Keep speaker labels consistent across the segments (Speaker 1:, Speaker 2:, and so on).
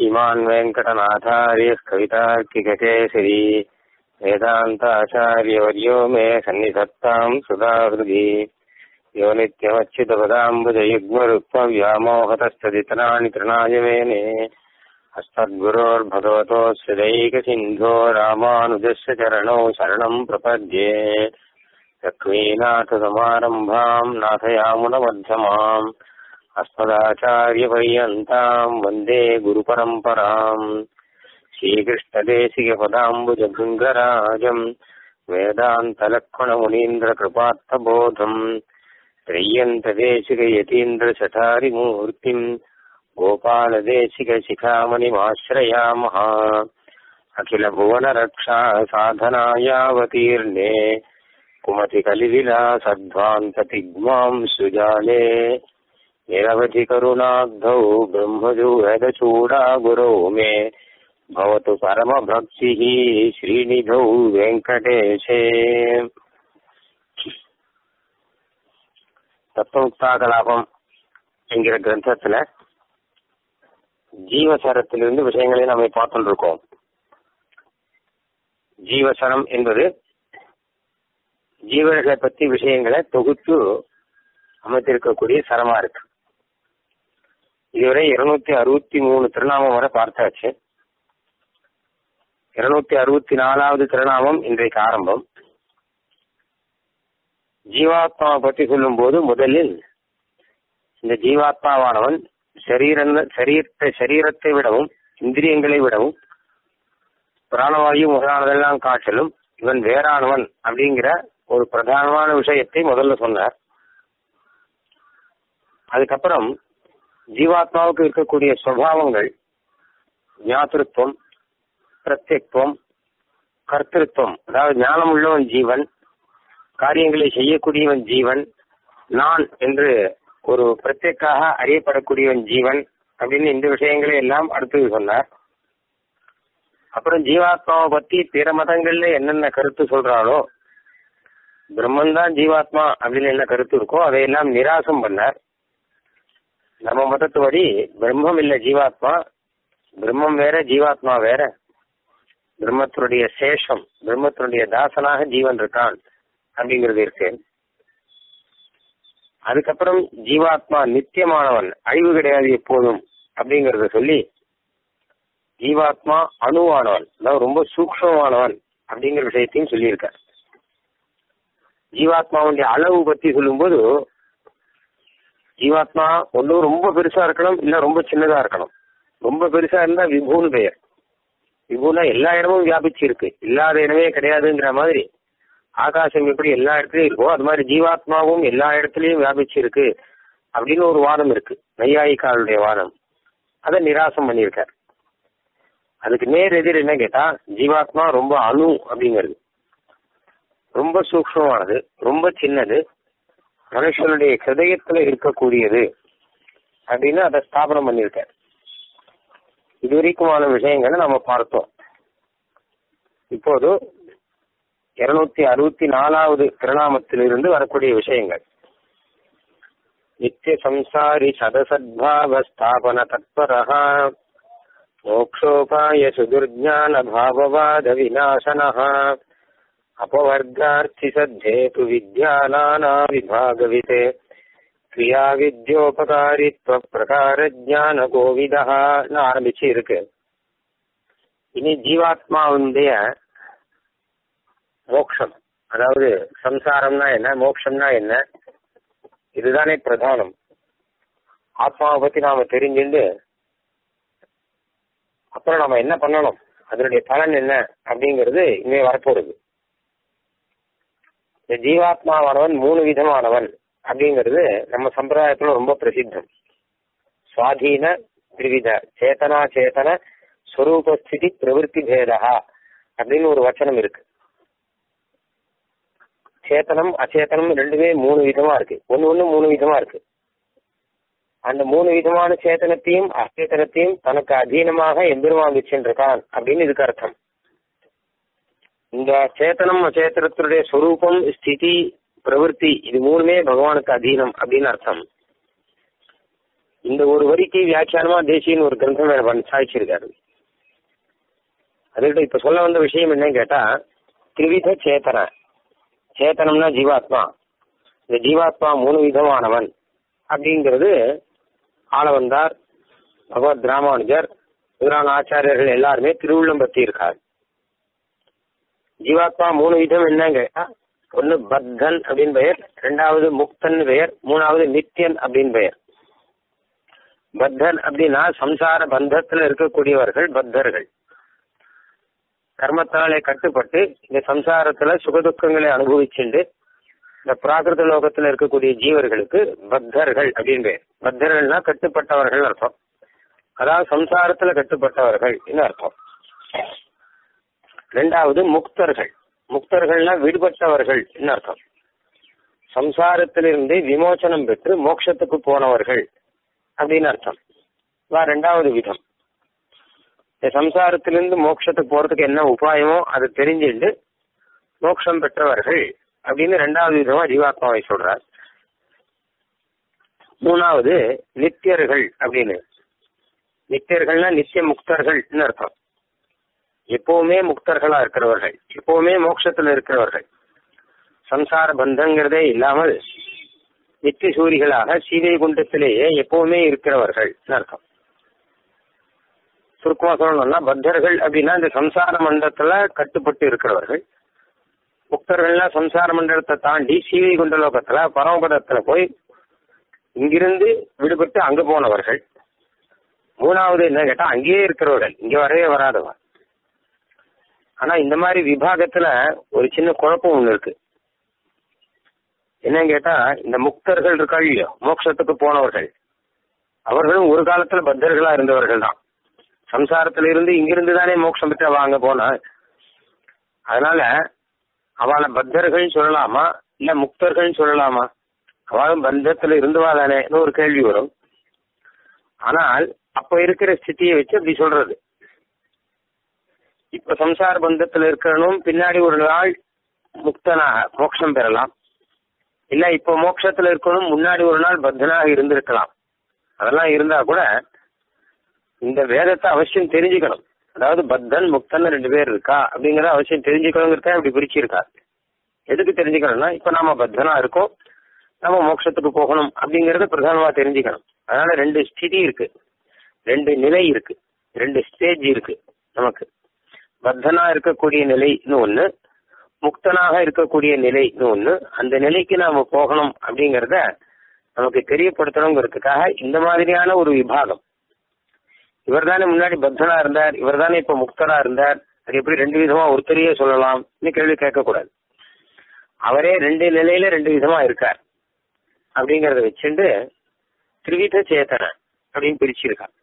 Speaker 1: श्रीमान् वेङ्कटनाथार्यः कवितार्किककेसरी वेदान्ताचार्यवर्यो मे सन्निधत्ताम् सुधाहृदि यो नित्यमच्युतपदाम्बुजयुग्मरुक्मव्यामोहतस्तदितराणि तृणाय मेने अस्मद्गुरोर्भगवतोऽस्य दैकसिन्धो रामानुजस्य चरणौ शरणम् प्रपद्ये लक्ष्मीनाथसमारम्भाम् नाथयामुनमध्यमाम् अस्मदाचार्यपर्यन्ताम् वन्दे गुरुपरम्पराम् श्रीकृष्णदेशिकपदाम्बुजभृङ्गराजम् वेदान्तलक्ष्मणमुनीन्द्रकृपार्थबोधम् त्रय्यन्तदेशिकयतीन्द्रशठारिमूर्तिम् गोपालदेशिकशिखामणिमाश्रयामः अखिलभुवनरक्षा साधनायावतीर्णे कुमतिकलिविलासध्वान्ततिग्माम् सुजाले निरवधिकरुणाब्धौ ब्रह्मजूहदचूडा गुरौ मे भवतु परमभक्तिः श्रीनिधौ வெங்கடேஷே தத்துவமுக்தாகலாபம் என்கிற கிரந்தத்துல ஜீவசரத்திலிருந்து விஷயங்களை நம்ம பார்த்துட்டு இருக்கோம் ஜீவசரம் என்பது ஜீவர்களை பத்தி விஷயங்களை தொகுத்து அமைத்திருக்கக்கூடிய சரமா இருக்கு இதுவரை இருநூத்தி அறுபத்தி மூணு திருநாமம் வரை பார்த்தாச்சு இருநூத்தி அறுபத்தி நாலாவது திருநாமம் இன்றைக்கு ஆரம்பம் ஜீவாத்மாவை பற்றி சொல்லும் போது முதலில் இந்த ஜீவாத்மாவானவன் சரீர சரீரத்தை சரீரத்தை விடவும் இந்திரியங்களை விடவும் பிராணவாயு முதலானதெல்லாம் காட்டிலும் இவன் வேறானவன் அப்படிங்கிற ஒரு பிரதானமான விஷயத்தை முதல்ல சொன்னார் அதுக்கப்புறம் ஜீவாத்மாவுக்கு இருக்கக்கூடிய சுவாவங்கள் ஞாத்திருத்துவம் பிரத்யத்துவம் கர்த்திருவம் அதாவது ஞானம் உள்ளவன் ஜீவன் காரியங்களை செய்யக்கூடியவன் ஜீவன் நான் என்று ஒரு பிரத்யக்காக அறியப்படக்கூடியவன் ஜீவன் அப்படின்னு இந்த விஷயங்களை எல்லாம் அடுத்தது சொன்னார் அப்புறம் ஜீவாத்மாவை பத்தி பிற மதங்கள்ல என்னென்ன கருத்து சொல்றாளோ பிரம்மன் தான் ஜீவாத்மா அப்படின்னு என்ன கருத்து இருக்கோ அதையெல்லாம் நிராசம் பண்ணார் நம்ம மதத்துவடி பிரம்மம் இல்ல ஜீவாத்மா பிரம்மம் வேற ஜீவாத்மா வேற பிரம்மத்தினுடைய சேஷம் பிரம்மத்தினுடைய தாசனாக ஜீவன் இருக்கான் அப்படிங்கிறது இருக்கு அதுக்கப்புறம் ஜீவாத்மா நித்தியமானவன் அழிவு கிடையாது எப்போதும் அப்படிங்கறத சொல்லி ஜீவாத்மா அணுவானவன் அதாவது ரொம்ப சூக்ஷமானவன் அப்படிங்கிற விஷயத்தையும் சொல்லியிருக்கார் ஜீவாத்மாவுடைய அளவு பத்தி சொல்லும்போது ஜீவாத்மா ஒன்றும் ரொம்ப பெருசா இருக்கணும் இல்ல ரொம்ப சின்னதா இருக்கணும் ரொம்ப பெருசா இருந்தா விபூன்னு பெயர் விபூனா எல்லா இடமும் வியாபிச்சு இருக்கு இல்லாத இடமே கிடையாதுங்கிற மாதிரி ஆகாசம் எப்படி எல்லா இடத்துலயும் இருக்கோ அது மாதிரி ஜீவாத்மாவும் எல்லா இடத்துலயும் வியாபிச்சு இருக்கு அப்படின்னு ஒரு வாதம் இருக்கு நையாயிக்காருடைய வாதம் அதை நிராசம் பண்ணியிருக்கார் அதுக்கு நேர் எதிர் என்ன கேட்டா ஜீவாத்மா ரொம்ப அணு அப்படிங்கிறது ரொம்ப சூக்ஷமானது ரொம்ப சின்னது மனுஷனுடைய ஹிருதயத்துல இருக்கக்கூடியது அப்படின்னு அதை ஸ்தாபனம் பண்ணியிருக்கார் இதுவரைக்குமான விஷயங்களை நம்ம பார்த்தோம் இப்போது இருநூத்தி அறுபத்தி நாலாவது திருநாமத்திலிருந்து வரக்கூடிய விஷயங்கள் நித்திய சம்சாரி சதசத்பாவ ஸ்தாபன தத்பரா மோக்ஷோபாய சுதுர்ஜான பாவவாத விநாசன அபவர்கார்த்தி சத்தேது வித்யானானா விபாகவித் கிரியா வித்யோபகாரித்வ பிரகார ஜான கோவிதா ஆரம்பிச்சு இருக்கு இனி ஜீவாத்மாவுடைய மோக்ஷம் அதாவது சம்சாரம்னா என்ன மோக்ஷம்னா என்ன இதுதானே பிரதானம் ஆத்மாவை பத்தி நாம தெரிஞ்சுட்டு அப்புறம் நம்ம என்ன பண்ணணும் அதனுடைய பலன் என்ன அப்படிங்கிறது இனிமே வரப்போறது இந்த ஜீவாத்மாவானவன் மூணு விதமானவன் அப்படிங்கிறது நம்ம சம்பிரதாயத்துல ரொம்ப பிரசித்தம் சுவாதீன திரிவித சேத்தனா சேத்தன ஸ்வரூபஸ்திதி பிரவருத்தி பேதா அப்படின்னு ஒரு வச்சனம் இருக்கு சேத்தனம் அச்சேதனம் ரெண்டுமே மூணு விதமா இருக்கு ஒன்னு ஒண்ணு மூணு விதமா இருக்கு அந்த மூணு விதமான சேத்தனத்தையும் அச்சேதனத்தையும் தனக்கு அதீனமாக எம்பெருமான் வச்சுருக்கான் அப்படின்னு இதுக்கு அர்த்தம் இந்த சேத்தனம் அச்சேதனத்தினுடைய ஸ்வரூபம் ஸ்திதி பிரவருத்தி இது மூணுமே பகவானுக்கு அதீனம் அப்படின்னு அர்த்தம் இந்த ஒரு வரிக்கு வியாக்கியானமா தேசியன்னு ஒரு கிரந்தம் வேற பண்ணி சாய்ச்சிருக்காரு அதுக்கிட்ட இப்ப சொல்ல வந்த விஷயம் என்னன்னு கேட்டா திரிவித சேத்தன சேத்தனம்னா ஜீவாத்மா இந்த ஜீவாத்மா மூணு விதமானவன் அப்படிங்கிறது ஆளவந்தார் பகவத் ராமானுஜர் முதலான ஆச்சாரியர்கள் எல்லாருமே திருவுள்ளம் பத்தி இருக்கார் ஜீவாத்மா மூணு விதம் என்னன்னு கேட்டா ஒன்னு பத்தன் அப்படின்னு பெயர் ரெண்டாவது முக்தன் பெயர் மூணாவது நித்யன் அப்படின்னு பெயர் பத்தன் அப்படின்னா சம்சார பந்தத்துல இருக்கக்கூடியவர்கள் பத்தர்கள் கர்மத்தாலே கட்டுப்பட்டு இந்த சம்சாரத்துல சுகதுக்கங்களை அனுபவிச்சுண்டு இந்த பிராகிருத லோகத்துல இருக்கக்கூடிய ஜீவர்களுக்கு பத்தர்கள் அப்படின்னு பேர் பத்தர்கள்னா கட்டுப்பட்டவர்கள் அர்த்தம் அதாவது சம்சாரத்துல கட்டுப்பட்டவர்கள் அர்த்தம் ரெண்டாவது முக்தர்கள் முக்தர்கள்னா விடுபட்டவர்கள் அர்த்தம் சம்சாரத்திலிருந்து விமோச்சனம் பெற்று மோட்சத்துக்கு போனவர்கள் அப்படின்னு அர்த்தம் ரெண்டாவது விதம் இந்த சம்சாரத்திலிருந்து மோட்சத்துக்கு போறதுக்கு என்ன உபாயமோ அதை தெரிஞ்சுட்டு மோட்சம் பெற்றவர்கள் அப்படின்னு ரெண்டாவது விதமா ஜீவாத்மாவை சொல்றார் மூணாவது நித்தியர்கள் அப்படின்னு நித்தியர்கள்னா நித்திய முக்தர்கள்னு அர்த்தம் எப்பவுமே முக்தர்களா இருக்கிறவர்கள் எப்பவுமே மோட்சத்துல இருக்கிறவர்கள் சம்சார பந்தங்கிறதே இல்லாமல் நித்திய சூரிகளாக சீதை குண்டத்திலேயே எப்பவுமே இருக்கிறவர்கள் அர்த்தம் சுருக்கமா சொல்லணும்னா பத்தர்கள் அப்படின்னா இந்த சம்சார மண்டலத்துல கட்டுப்பட்டு இருக்கிறவர்கள் முக்தர்கள்னா சம்சார மண்டலத்தை தாண்டி சீவை குண்ட லோகத்துல பரமபதத்துல போய் இங்கிருந்து விடுபட்டு அங்க போனவர்கள் மூணாவது என்ன கேட்டா அங்கேயே இருக்கிறவர்கள் இங்க வரவே வராதவன் ஆனா இந்த மாதிரி விபாகத்துல ஒரு சின்ன குழப்பம் ஒண்ணு இருக்கு என்னன்னு கேட்டா இந்த முக்தர்கள் இருக்கா இல்லையோ மோட்சத்துக்கு போனவர்கள் அவர்களும் ஒரு காலத்துல பத்தர்களா இருந்தவர்கள் தான் சம்சாரத்துல இருந்து இங்கிருந்து தானே மோட்சம் பெற்று அவ அங்க போனா அதனால அவளை பத்தர்கள் சொல்லலாமா இல்ல முக்தர்கள் சொல்லலாமா அவளும் பந்தத்துல இருந்துவா தானே ஒரு கேள்வி வரும் ஆனால் அப்ப இருக்கிற ஸ்திதியை வச்சு அப்படி சொல்றது இப்ப சம்சார பந்தத்துல இருக்கணும் பின்னாடி ஒரு நாள் முக்தனாக மோட்சம் பெறலாம் இல்ல இப்ப மோட்சத்துல இருக்கணும் முன்னாடி ஒரு நாள் பத்தனாக இருந்திருக்கலாம் அதெல்லாம் இருந்தா கூட இந்த வேதத்தை அவசியம் தெரிஞ்சுக்கணும் அதாவது பத்தன் முக்தன் ரெண்டு பேர் இருக்கா அப்படிங்கறத அவசியம் தெரிஞ்சுக்கணுங்கிறத இப்படி பிரிச்சிருக்கா எதுக்கு தெரிஞ்சுக்கணும்னா இப்ப நாம பத்தனா இருக்கோம் நம்ம மோட்சத்துக்கு போகணும் அப்படிங்கறத பிரதானமா தெரிஞ்சுக்கணும் அதனால ரெண்டு ஸ்திதி இருக்கு ரெண்டு நிலை இருக்கு ரெண்டு ஸ்டேஜ் இருக்கு நமக்கு பத்தனா இருக்கக்கூடிய நிலைன்னு ஒண்ணு முக்தனாக இருக்கக்கூடிய நிலைன்னு ஒண்ணு அந்த நிலைக்கு நாம போகணும் அப்படிங்கறத நமக்கு தெரியப்படுத்தணுங்கிறதுக்காக இந்த மாதிரியான ஒரு விபாகம் இவர் தானே முன்னாடி பத்தனா இருந்தார் இவர் தானே இப்ப முக்தரா இருந்தார் அது எப்படி ரெண்டு விதமா ஒருத்தரையே சொல்லலாம் கேள்வி கேட்கக்கூடாது அவரே ரெண்டு நிலையில ரெண்டு விதமா இருக்கார் அப்படிங்கறத வச்சுட்டு திரிவித சேத்தன அப்படின்னு பிரிச்சிருக்கார்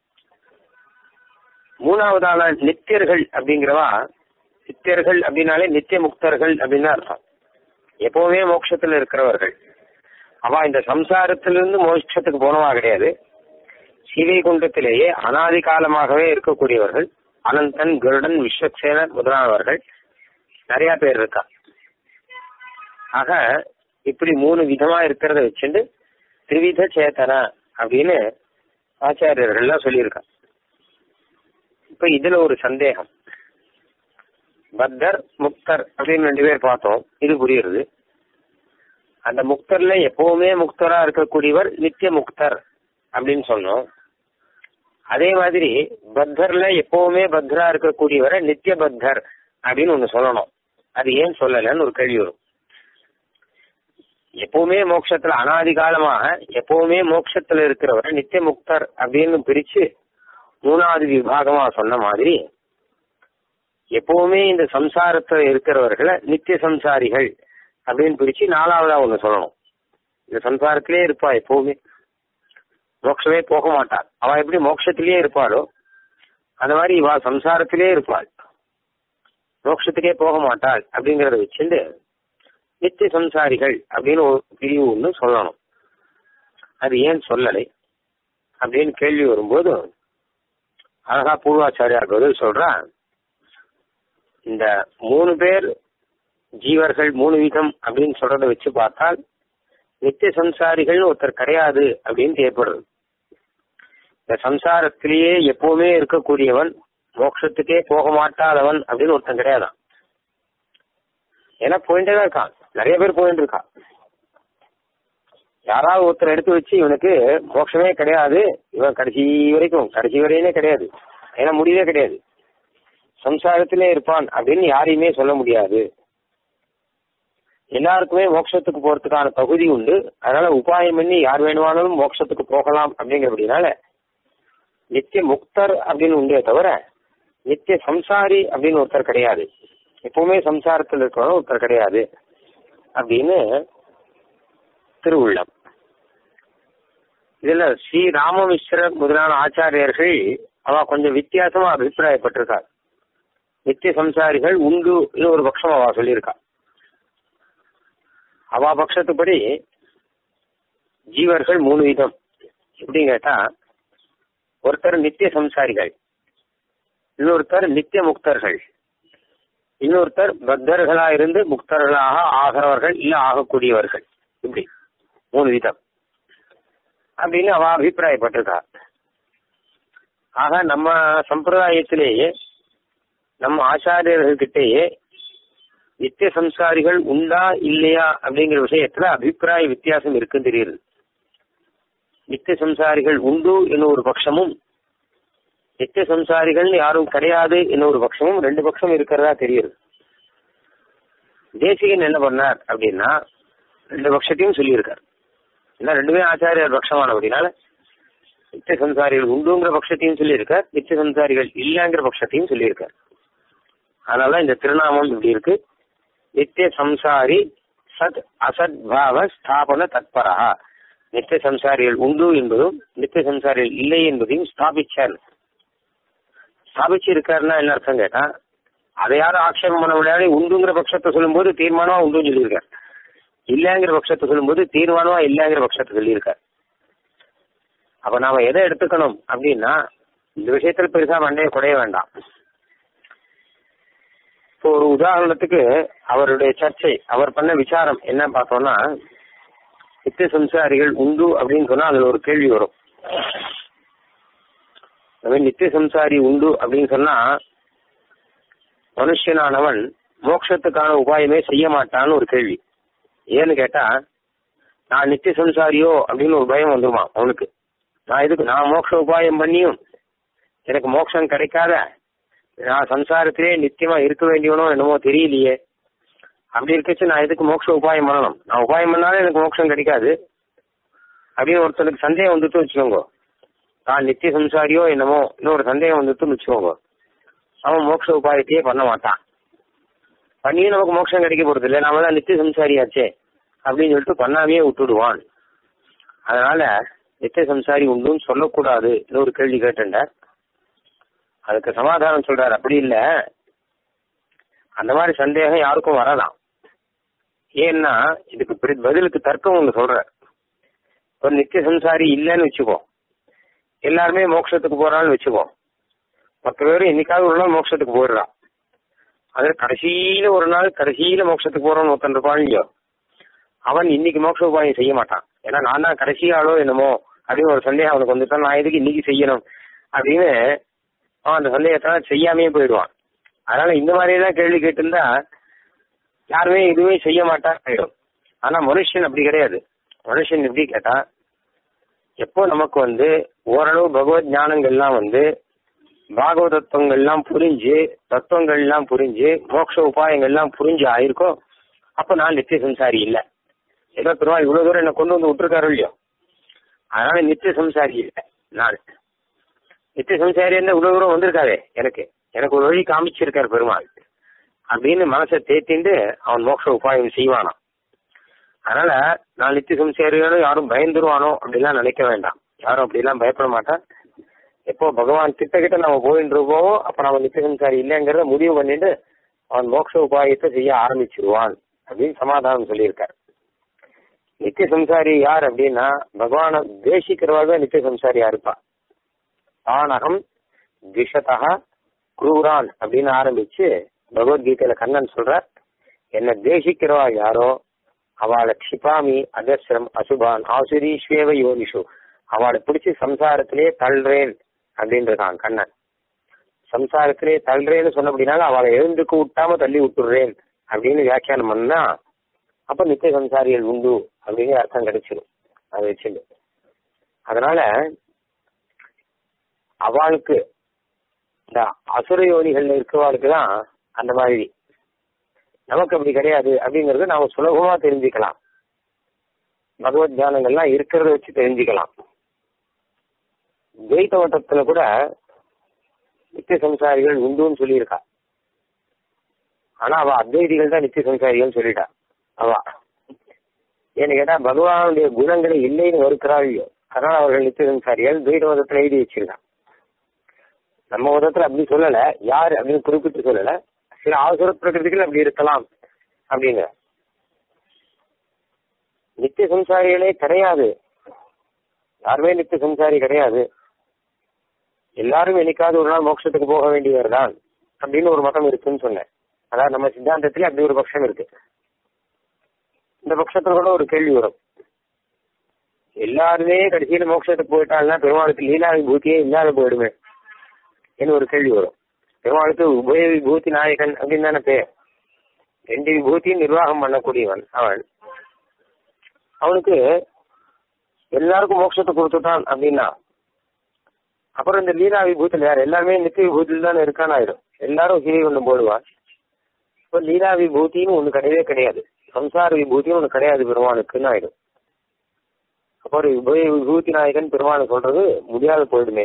Speaker 1: மூணாவதான நித்தியர்கள் அப்படிங்கிறவா நித்தியர்கள் அப்படின்னாலே நித்திய முக்தர்கள் அப்படின்னு அர்த்தம் எப்பவுமே மோட்சத்துல இருக்கிறவர்கள் அவ இந்த சம்சாரத்திலிருந்து மோட்சத்துக்கு போனவா கிடையாது சிவைகுண்டத்திலேயே அனாதி காலமாகவே இருக்கக்கூடியவர்கள் அனந்தன் கருடன் விஸ்வக்சேனர் முதலானவர்கள் நிறைய பேர் இருக்கா ஆக இப்படி மூணு விதமா இருக்கிறத வச்சுட்டு திரிவித சேத்தன அப்படின்னு ஆச்சாரியர்கள்லாம் சொல்லியிருக்கா இப்ப இதுல ஒரு சந்தேகம் பத்தர் முக்தர் அப்படின்னு ரெண்டு பேர் பார்த்தோம் இது புரியுறது அந்த முக்தர்ல எப்பவுமே முக்தரா இருக்கக்கூடியவர் நித்திய முக்தர் அப்படின்னு சொன்னோம் அதே மாதிரி பத்தர்ல எப்பவுமே பத்ரா இருக்கக்கூடியவரை நித்திய பத்தர் அப்படின்னு ஒண்ணு சொல்லணும் அது ஏன் சொல்லலன்னு ஒரு கேள்வி வரும் எப்பவுமே மோட்சத்துல அனாதி காலமாக எப்பவுமே மோட்சத்துல இருக்கிறவரை நித்திய முக்தர் அப்படின்னு பிரிச்சு மூணாவது விபாகமா சொன்ன மாதிரி எப்பவுமே இந்த சம்சாரத்துல இருக்கிறவர்களை நித்திய சம்சாரிகள் அப்படின்னு பிரிச்சு நாலாவதா ஒண்ணு சொல்லணும் இந்த சம்சாரத்திலே இருப்பா எப்பவுமே மோட்சமே போக மாட்டாள் அவ எப்படி மோட்சத்திலேயே இருப்பாளோ அந்த மாதிரி இவா சம்சாரத்திலே இருப்பாள் மோட்சத்துக்கே போக மாட்டாள் அப்படிங்கறத வச்சுட்டு நித்திய சம்சாரிகள் அப்படின்னு ஒரு பிரிவு ஒன்று சொல்லணும் அது ஏன் சொல்லலை அப்படின்னு கேள்வி வரும்போது அழகா பூர்வாச்சாரியார் பதில் சொல்றா இந்த மூணு பேர் ஜீவர்கள் மூணு விதம் அப்படின்னு சொல்றத வச்சு பார்த்தால் நித்திய சம்சாரிகள் ஒருத்தர் கிடையாது அப்படின்னு ஏற்படுறது இந்த சம்சாரத்திலேயே எப்பவுமே இருக்கக்கூடியவன் மோட்சத்துக்கே போக மாட்டாதவன் அப்படின்னு ஒருத்தன் கிடையாதான் ஏன்னா போயிட்டே தான் இருக்கான் நிறைய பேர் போயிட்டு இருக்கான் யாராவது ஒருத்தர் எடுத்து வச்சு இவனுக்கு மோட்சமே கிடையாது இவன் கடைசி வரைக்கும் கடைசி வரையுமே கிடையாது ஏன்னா முடியவே கிடையாது சம்சாரத்திலே இருப்பான் அப்படின்னு யாரையுமே சொல்ல முடியாது எல்லாருக்குமே மோட்சத்துக்கு போறதுக்கான தகுதி உண்டு அதனால உபாயம் பண்ணி யார் வேணுமானாலும் மோட்சத்துக்கு போகலாம் அப்படிங்கிறபடினால நித்திய முக்தர் அப்படின்னு உண்டே தவிர நித்திய சம்சாரி அப்படின்னு ஒருத்தர் கிடையாது எப்பவுமே சம்சாரத்தில் இருக்கிறவங்க ஒருத்தர் கிடையாது அப்படின்னு திருவுள்ளம் இதுல ஸ்ரீ ராமமிஸ்ரர் முதலான ஆச்சாரியர்கள் அவ கொஞ்சம் வித்தியாசமா அபிப்பிராயப்பட்டிருக்கார் நித்திய சம்சாரிகள் உண்டு ஒரு பட்சம் அவ சொல்லியிருக்கா அவா பட்சத்துப்படி ஜீவர்கள் மூணு விதம் எப்படின்னு கேட்டா ஒருத்தர் நித்திய சம்சாரிகள் இன்னொருத்தர் நித்திய முக்தர்கள் இன்னொருத்தர் பக்தர்களா இருந்து முக்தர்களாக ஆகிறவர்கள் இல்ல ஆகக்கூடியவர்கள் இப்படி மூணு விதம் அப்படின்னு அவ அபிப்பிராயப்பட்டிருக்கா ஆக நம்ம சம்பிரதாயத்திலேயே நம்ம ஆச்சாரியர்கள்கிட்டயே நித்திய சம்ஸ்காரிகள் உண்டா இல்லையா அப்படிங்கிற விஷயத்துல அபிப்பிராய வித்தியாசம் இருக்குன்னு தெரியுது நித்திய சம்சாரிகள் உண்டு என்ன ஒரு பட்சமும் நித்திய சம்சாரிகள் யாரும் கிடையாது என்ன ஒரு பட்சமும் ரெண்டு பட்சம் இருக்கிறதா தெரியுது தேசிகன் என்ன பண்ணார் அப்படின்னா ரெண்டு பட்சத்தையும் சொல்லியிருக்கார் ஏன்னா ரெண்டுமே ஆச்சாரியர் பட்சமானபடினால நித்திய சம்சாரிகள் உண்டுங்கிற பட்சத்தையும் சொல்லியிருக்கார் நித்திய சம்சாரிகள் இல்லைங்கிற பட்சத்தையும் சொல்லியிருக்கார் அதனால இந்த திருநாமம் இப்படி இருக்கு நித்திய சம்சாரி சத் அசத் பாவ ஸ்தாபன தத்பரா நித்திய சம்சாரிகள் உண்டு என்பதும் நித்திய சம்சாரிகள் இல்லை என்பதையும் ஸ்தாபிச்சார் ஸ்தாபிச்சு இருக்காருன்னா என்ன அர்த்தம் கேட்டா அதை யாரும் ஆட்சேபம் பண்ண முடியாது உண்டுங்கிற பட்சத்தை சொல்லும்போது தீர்மானமா உண்டுன்னு சொல்லியிருக்கார் இல்லைங்கிற பட்சத்தை சொல்லும்போது தீர்மானமா இல்லைங்கிற பட்சத்தை சொல்லியிருக்கார் அப்ப நாம எதை எடுத்துக்கணும் அப்படின்னா இந்த விஷயத்துல பெருசா மண்டையை குடைய வேண்டாம் இப்போ ஒரு உதாரணத்துக்கு அவருடைய சர்ச்சை அவர் பண்ண விசாரம் என்ன பார்த்தோம்னா நித்திய சம்சாரிகள் உண்டு அப்படின்னு சொன்னா அதுல ஒரு கேள்வி வரும் நித்திய சம்சாரி உண்டு அப்படின்னு சொன்னா மனுஷனானவன் மோட்சத்துக்கான உபாயமே செய்ய மாட்டான்னு ஒரு கேள்வி ஏன்னு கேட்டா நான் நித்திய சம்சாரியோ அப்படின்னு ஒரு பயம் வந்துருமா அவனுக்கு நான் இதுக்கு நான் மோட்ச உபாயம் பண்ணியும் எனக்கு மோட்சம் கிடைக்காத நான் சம்சாரத்திலே நித்தியமா இருக்க வேண்டியவனோ என்னமோ தெரியலையே அப்படி இருக்கச்சு நான் எதுக்கு மோட்ச உபாயம் பண்ணணும் நான் உபாயம் பண்ணாலே எனக்கு மோட்சம் கிடைக்காது அப்படின்னு ஒருத்தனுக்கு சந்தேகம் வந்துட்டு வச்சுக்கோங்க தான் நித்திய சம்சாரியோ என்னமோ இன்னொரு சந்தேகம் வந்துட்டுன்னு வச்சுக்கோங்க அவன் மோட்ச உபாயத்தையே பண்ண மாட்டான் பண்ணியும் நமக்கு மோட்சம் கிடைக்க போறது இல்லை நாம தான் நித்திய சம்சாரியாச்சே அப்படின்னு சொல்லிட்டு பண்ணாமையே விட்டுடுவான் அதனால நித்திய சம்சாரி உண்டுன்னு சொல்லக்கூடாது இன்னொரு கேள்வி கேட்டேன்டார் அதுக்கு சமாதானம் சொல்றாரு அப்படி இல்ல அந்த மாதிரி சந்தேகம் யாருக்கும் வரலாம் ஏன்னா இதுக்கு பதிலுக்கு தர்க்கம் ஒன்று சொல்ற ஒரு நித்திய சம்சாரி இல்லைன்னு வச்சுக்கோ எல்லாருமே மோட்சத்துக்கு போறான்னு வச்சுக்கோ பத்து பேரும் என்னைக்காவது ஒரு நாள் மோட்சத்துக்கு போயிடுறான் அது கடைசியில ஒரு நாள் கடைசியில மோட்சத்துக்கு போறோம்னு ஒருத்தன் இருப்பான் இல்லையோ அவன் இன்னைக்கு மோட்ச உபாயம் செய்ய மாட்டான் ஏன்னா நான் தான் கடைசி ஆளோ என்னமோ அப்படின்னு ஒரு சந்தேகம் அவனுக்கு வந்துட்டான் நான் எதுக்கு இன்னைக்கு செய்யணும் அப்படின்னு அவன் அந்த சந்தேகத்தால செய்யாமே போயிடுவான் அதனால இந்த மாதிரியெல்லாம் கேள்வி கேட்டிருந்தா யாருமே எதுவுமே செய்ய மாட்டான் ஆயிடும் ஆனா மனுஷன் அப்படி கிடையாது மனுஷன் எப்படி கேட்டா எப்போ நமக்கு வந்து ஓரளவு பகவத் ஞானங்கள்லாம் வந்து பாகவ தத்துவங்கள்லாம் புரிஞ்சு தத்துவங்கள்லாம் புரிஞ்சு மோட்ச உபாயங்கள்லாம் புரிஞ்சு ஆயிருக்கோ அப்ப நான் நித்திய சம்சாரி இல்ல ஏதோ பெருமாள் இவ்வளவு தூரம் என்ன கொண்டு வந்து விட்டுருக்காரு இல்லையோ அதனால நித்திய சம்சாரி இல்லை நான் நித்திய சம்சாரி என்ன இவ்வளவு தூரம் வந்திருக்காதே எனக்கு எனக்கு ஒரு வழி காமிச்சிருக்காரு பெருமாள் அப்படின்னு மனசை தேத்திண்டு அவன் மோட்ச உபாயம் செய்வானாம் அதனால நான் நித்திய சம்சாரியோட யாரும் பயந்துருவானோ அப்படிலாம் நினைக்க வேண்டாம் யாரும் அப்படிலாம் பயப்பட மாட்டான் எப்போ பகவான் கிட்ட கிட்ட நம்ம போயிட்டு இருக்கோமோ அப்ப நம்ம நித்திய சம்சாரி இல்லைங்கிறத முடிவு பண்ணிட்டு அவன் மோட்ச உபாயத்தை செய்ய ஆரம்பிச்சிருவான் அப்படின்னு சமாதானம் சொல்லியிருக்காரு நித்திய சம்சாரி யார் அப்படின்னா பகவானை தேசிக்கிறவாக நித்திய சம்சாரியா இருப்பா ஆனகம் திஷதா குரூரான் அப்படின்னு ஆரம்பிச்சு பகவத்கீதையில கண்ணன் சொல்றார் என்ன தேசிக்கிறவா யாரோ அவளை க்ஷிபாமி அதர்சம் அசுபான் ஆசுரீஸ்வேவ யோனிஷு அவளை பிடிச்சி சம்சாரத்திலே தள்ளுறேன் அப்படின்னு இருக்கான் கண்ணன் சம்சாரத்திலே தள்ளுறேன்னு சொன்ன அப்படின்னால அவளை எழுந்துக்கு விட்டாம தள்ளி விட்டுடுறேன் அப்படின்னு வியாக்கியானம் பண்ணா அப்ப நித்திய சம்சாரிகள் உண்டு அப்படிங்கிற அர்த்தம் கிடைச்சிடும் அதை வச்சுட்டு அதனால அவளுக்கு இந்த அசுர யோனிகள்ல இருக்கிறவாளுக்கு தான் அந்த மாதிரி நமக்கு அப்படி கிடையாது அப்படிங்கறது நாம சுலபமா தெரிஞ்சுக்கலாம் பகவத் தியானங்கள்லாம் இருக்கிறத வச்சு தெரிஞ்சுக்கலாம் துவைத்த வட்டத்துல கூட நித்திய சம்சாரிகள் உண்டுன்னு சொல்லியிருக்கா ஆனா அவ அத்வைதிகள் தான் நித்திய சம்சாரிகள் சொல்லிட்டா அவ ஏன்னு கேட்டா பகவானுடைய குணங்களை இல்லைன்னு வருக்கிறாள்யோ அதனால அவர்கள் நித்திய சம்சாரிகள் துவைத மதத்துல எழுதி வச்சிருக்கான் நம்ம மதத்துல அப்படி சொல்லல யாரு அப்படின்னு குறிப்பிட்டு சொல்லல சில அவசர பிரகிருதிகள் அப்படி இருக்கலாம் அப்படிங்கிற நித்திய சம்சாரிகளே கிடையாது யாருமே நித்திய சம்சாரி கிடையாது எல்லாரும் என்னைக்காவது ஒரு நாள் மோட்சத்துக்கு போக வேண்டியவர் தான் அப்படின்னு ஒரு மதம் இருக்குன்னு சொன்னேன் அதாவது நம்ம சித்தாந்தத்துல அப்படி ஒரு பட்சம் இருக்கு இந்த பட்சத்துல கூட ஒரு கேள்வி வரும் எல்லாருமே கடைசியில மோட்சத்துக்கு போயிட்டாங்கன்னா பெருமாளுக்கு லீலா விபூதியே இல்லாத போயிடுமே என்று ஒரு கேள்வி வரும் பெருமாளுக்கு உபய விபூதி நாயகன் அப்படின்னு தானே பேர் ரெண்டு விபூதியும் நிர்வாகம் பண்ணக்கூடியவன் அவன் அவனுக்கு எல்லாருக்கும் மோட்சத்தை கொடுத்துட்டான் அப்படின்னா அப்புறம் இந்த லீலா விபூத்தில் யார் எல்லாருமே நித்திய விபூதியில் தானே இருக்கான்னு ஆயிடும் எல்லாரும் சிவை ஒன்று போடுவான் இப்போ லீலா விபூதின்னு ஒன்று கிடையவே கிடையாது சம்சார விபூதியும் ஒன்று கிடையாது பெருமானுக்குன்னு ஆயிடும் அப்போ ஒரு உபய விபூதி நாயகன் பெருமானை சொல்றது முடியாத போயிடுமே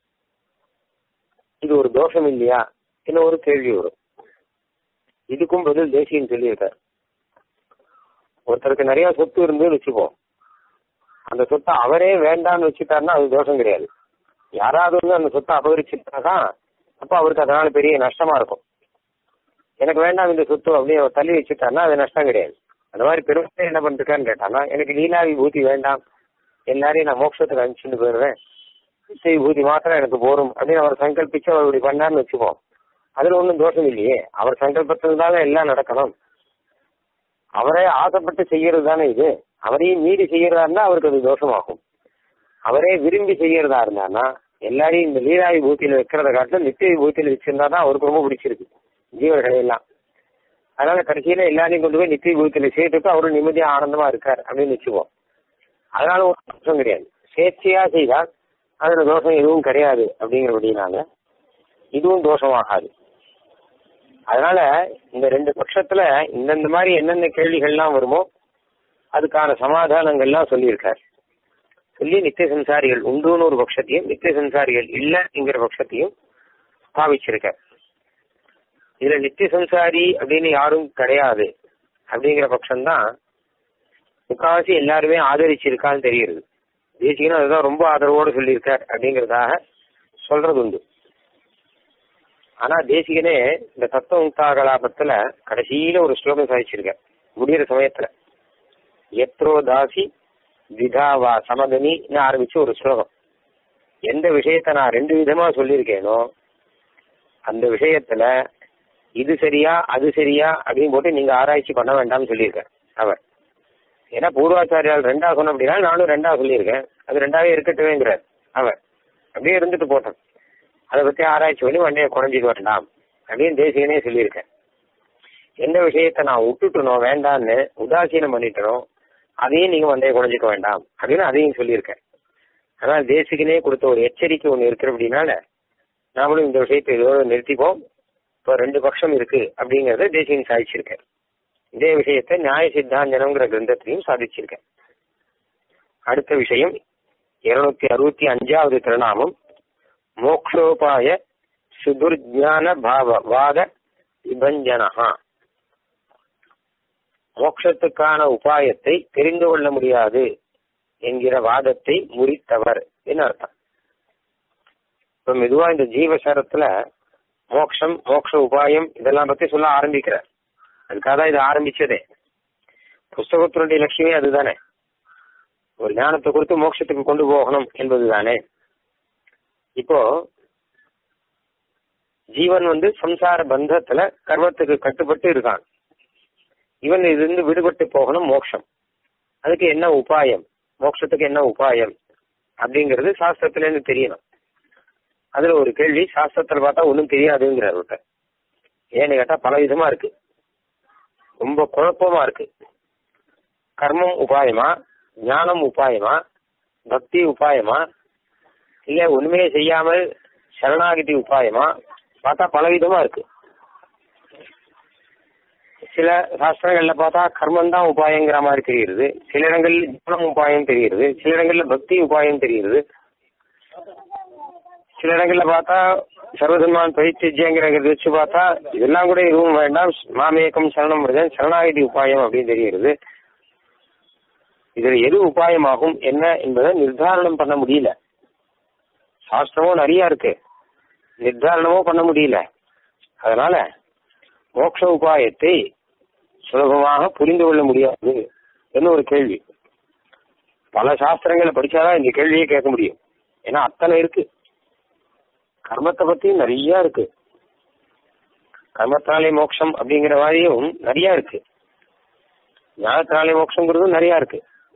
Speaker 1: இது ஒரு தோஷம் இல்லையா இன்னும் ஒரு கேள்வி வரும் இதுக்கும் பதில் தேசியன்னு சொல்லியிருக்கார் ஒருத்தருக்கு நிறைய சொத்து இருந்து வச்சுப்போம் அந்த சொத்தை அவரே வேண்டாம்னு வச்சுட்டாருன்னா அது தோஷம் கிடையாது யாராவது வந்து அந்த சொத்தை அபகரிச்சுட்டாதான் அப்ப அவருக்கு அதனால பெரிய நஷ்டமா இருக்கும் எனக்கு வேண்டாம் இந்த சொத்து அப்படியே அவர் தள்ளி வச்சுட்டாருன்னா அது நஷ்டம் கிடையாது அந்த மாதிரி பெருமை என்ன பண்ணிருக்கான்னு கேட்டானா எனக்கு லீலா விபூதி வேண்டாம் எல்லாரையும் நான் மோட்சத்துக்கு அனுப்பிச்சுட்டு போயிடுவேன் நித்திய விபூதி மாத்திரம் எனக்கு போரும் அப்படின்னு அவர் சங்கல்பிச்சு அவர் இப்படி பண்ணார்னு வச்சுப்போம் அதுல ஒன்றும் தோஷம் இல்லையே அவர் சங்கல்பத்தினால எல்லாம் நடக்கணும் அவரே ஆசைப்பட்டு செய்யறது தானே இது அவரையும் மீறி செய்யறதா இருந்தா அவருக்கு அது தோஷமாகும் அவரே விரும்பி செய்யறதா இருந்தான்னா எல்லாரையும் இந்த லீலா விபூத்தியில வைக்கிறத காட்டிலும் நித்திய விபூத்தியில வச்சிருந்தா தான் அவருக்கு ரொம்ப பிடிச்சிருக்கு ஜீவர்களை எல்லாம் அதனால கடைசியில எல்லாரையும் கொண்டு போய் நித்திய விபூத்தியில சேர்த்துட்டு அவரும் நிம்மதியா ஆனந்தமா இருக்கார் அப்படின்னு வச்சுப்போம் அதனால ஒரு தோஷம் கிடையாது சேர்ச்சியா செய்தால் அதுல தோஷம் எதுவும் கிடையாது அப்படிங்கிறபடினால இதுவும் தோஷமாகாது அதனால இந்த ரெண்டு பட்சத்துல இந்தந்த மாதிரி என்னென்ன கேள்விகள்லாம் வருமோ அதுக்கான சமாதானங்கள்லாம் சொல்லியிருக்கார் சொல்லி நித்திய சம்சாரிகள் உண்டுன்னு ஒரு பட்சத்தையும் நித்திய சம்சாரிகள் இல்லைங்கிற பட்சத்தையும் ஸ்தாபிச்சிருக்கார் இதுல நித்திய சம்சாரி அப்படின்னு யாரும் கிடையாது அப்படிங்கிற பட்சம்தான் முக்காவாசி எல்லாருமே ஆதரிச்சிருக்கான்னு தெரியுது தேசிகனும் அதுதான் ரொம்ப ஆதரவோடு சொல்லியிருக்கார் அப்படிங்கிறதாக சொல்றது உண்டு ஆனா தேசிகனே இந்த தத்துவ முக்தாகலாபத்துல கடைசியில ஒரு ஸ்லோகம் சாதிச்சிருக்க முடிகிற சமயத்துல எத்ரோ தாசி விதாவா சமதனின்னு ஆரம்பிச்சு ஒரு ஸ்லோகம் எந்த விஷயத்த நான் ரெண்டு விதமா சொல்லியிருக்கேனோ அந்த விஷயத்துல இது சரியா அது சரியா அப்படின்னு போட்டு நீங்க ஆராய்ச்சி பண்ண வேண்டாம்னு சொல்லியிருக்க அவர் ஏன்னா பூர்வாச்சாரியால் ரெண்டா சொன்ன அப்படின்னா நானும் ரெண்டா சொல்லியிருக்கேன் அது ரெண்டாவே இருக்கட்டுவேங்கிறார் அவர் அப்படியே இருந்துட்டு போட்டோம் அதை பத்தி ஆராய்ச்சி பண்ணி வண்டியை குறைஞ்சிக்க வேண்டாம் அப்படின்னு தேசியனே சொல்லியிருக்கேன் எந்த விஷயத்த நான் விட்டுட்டனோ வேண்டான்னு உதாசீனம் பண்ணிட்டனோ அதையும் நீங்க வண்டையை குறைஞ்சிக்க வேண்டாம் அப்படின்னு அதையும் சொல்லியிருக்கேன் அதனால தேசிகனே கொடுத்த ஒரு எச்சரிக்கை ஒன்று இருக்கு அப்படின்னால நாமளும் இந்த விஷயத்தை இதோட நிறுத்திப்போம் இப்போ ரெண்டு பட்சம் இருக்கு அப்படிங்கறத தேசிகன் சாதிச்சிருக்கேன் இதே விஷயத்தை நியாய சித்தாந்தனம்ங்கிற கிரந்தத்திலையும் சாதிச்சிருக்கேன் அடுத்த விஷயம் இருநூத்தி அறுபத்தி அஞ்சாவது திருநாமம் மோக்ஷோபாய சுதுர்ஜான பாவ வாத விபஞ்சனஹா மோட்சத்துக்கான உபாயத்தை தெரிந்து கொள்ள முடியாது என்கிற வாதத்தை முறித்தவர் என்ன அர்த்தம் இப்ப மெதுவா இந்த ஜீவசரத்துல மோக்ஷம் மோக்ஷ உபாயம் இதெல்லாம் பத்தி சொல்ல ஆரம்பிக்கிறார் அதுக்காக தான் இது ஆரம்பிச்சதே புஸ்தகத்தினுடைய லட்சியமே அதுதானே ஒரு ஞானத்தை கொடுத்து மோட்சத்துக்கு கொண்டு போகணும் என்பதுதானே இப்போ ஜீவன் வந்து சம்சார பந்தத்துல கர்மத்துக்கு கட்டுப்பட்டு இருக்கான் இவன் இதிலிருந்து விடுபட்டு போகணும் மோட்சம் அதுக்கு என்ன உபாயம் மோட்சத்துக்கு என்ன உபாயம் அப்படிங்கிறது சாஸ்திரத்துல இருந்து தெரியணும் அதுல ஒரு கேள்வி சாஸ்திரத்துல பார்த்தா ஒன்றும் தெரியாதுங்கிறார் ஒருத்தர் ஏன்னு கேட்டா பல விதமா இருக்கு ரொம்ப குழப்பமா இருக்கு கர்மம் உபாயமா ஞானம் உபாயமா பக்தி உபாயமா இல்ல ஒண்ணுமே செய்யாமல் சரணாகதி உபாயமா பார்த்தா பலவிதமா இருக்கு சில சாஸ்திரங்கள்ல பார்த்தா கர்மம் தான் உபாயங்கிற மாதிரி தெரியுது சில இடங்கள்ல ஞானம் உபாயம் தெரியுது சில இடங்கள்ல பக்தி உபாயம் தெரியுது சில இடங்கள்ல பார்த்தா சர்வதன்மான் பரித்தியங்கிறத வச்சு பார்த்தா இதெல்லாம் கூட எதுவும் வேண்டாம் மாமேக்கம் சரணம் வருதன் சரணாகதி உபாயம் அப்படின்னு தெரிகிறது இதுல எது உபாயமாகும் என்ன என்பதை நிர்தாரணம் பண்ண முடியல சாஸ்திரமும் நிறைய இருக்கு நிர்தாரணமும் பண்ண முடியல அதனால மோட்ச உபாயத்தை சுலபமாக புரிந்து கொள்ள முடியாது என்ன ஒரு கேள்வி பல சாஸ்திரங்களை படிச்சாதான் இந்த கேள்வியை கேட்க முடியும் ஏன்னா அத்தனை இருக்கு கர்மத்தை பத்தி நிறைய இருக்கு கர்மத்தாலே மோட்சம் அப்படிங்கிற மாதிரியும் நிறைய இருக்கு ஞானத்தினாலே மோட்சங்கிறதும் நிறைய இருக்கு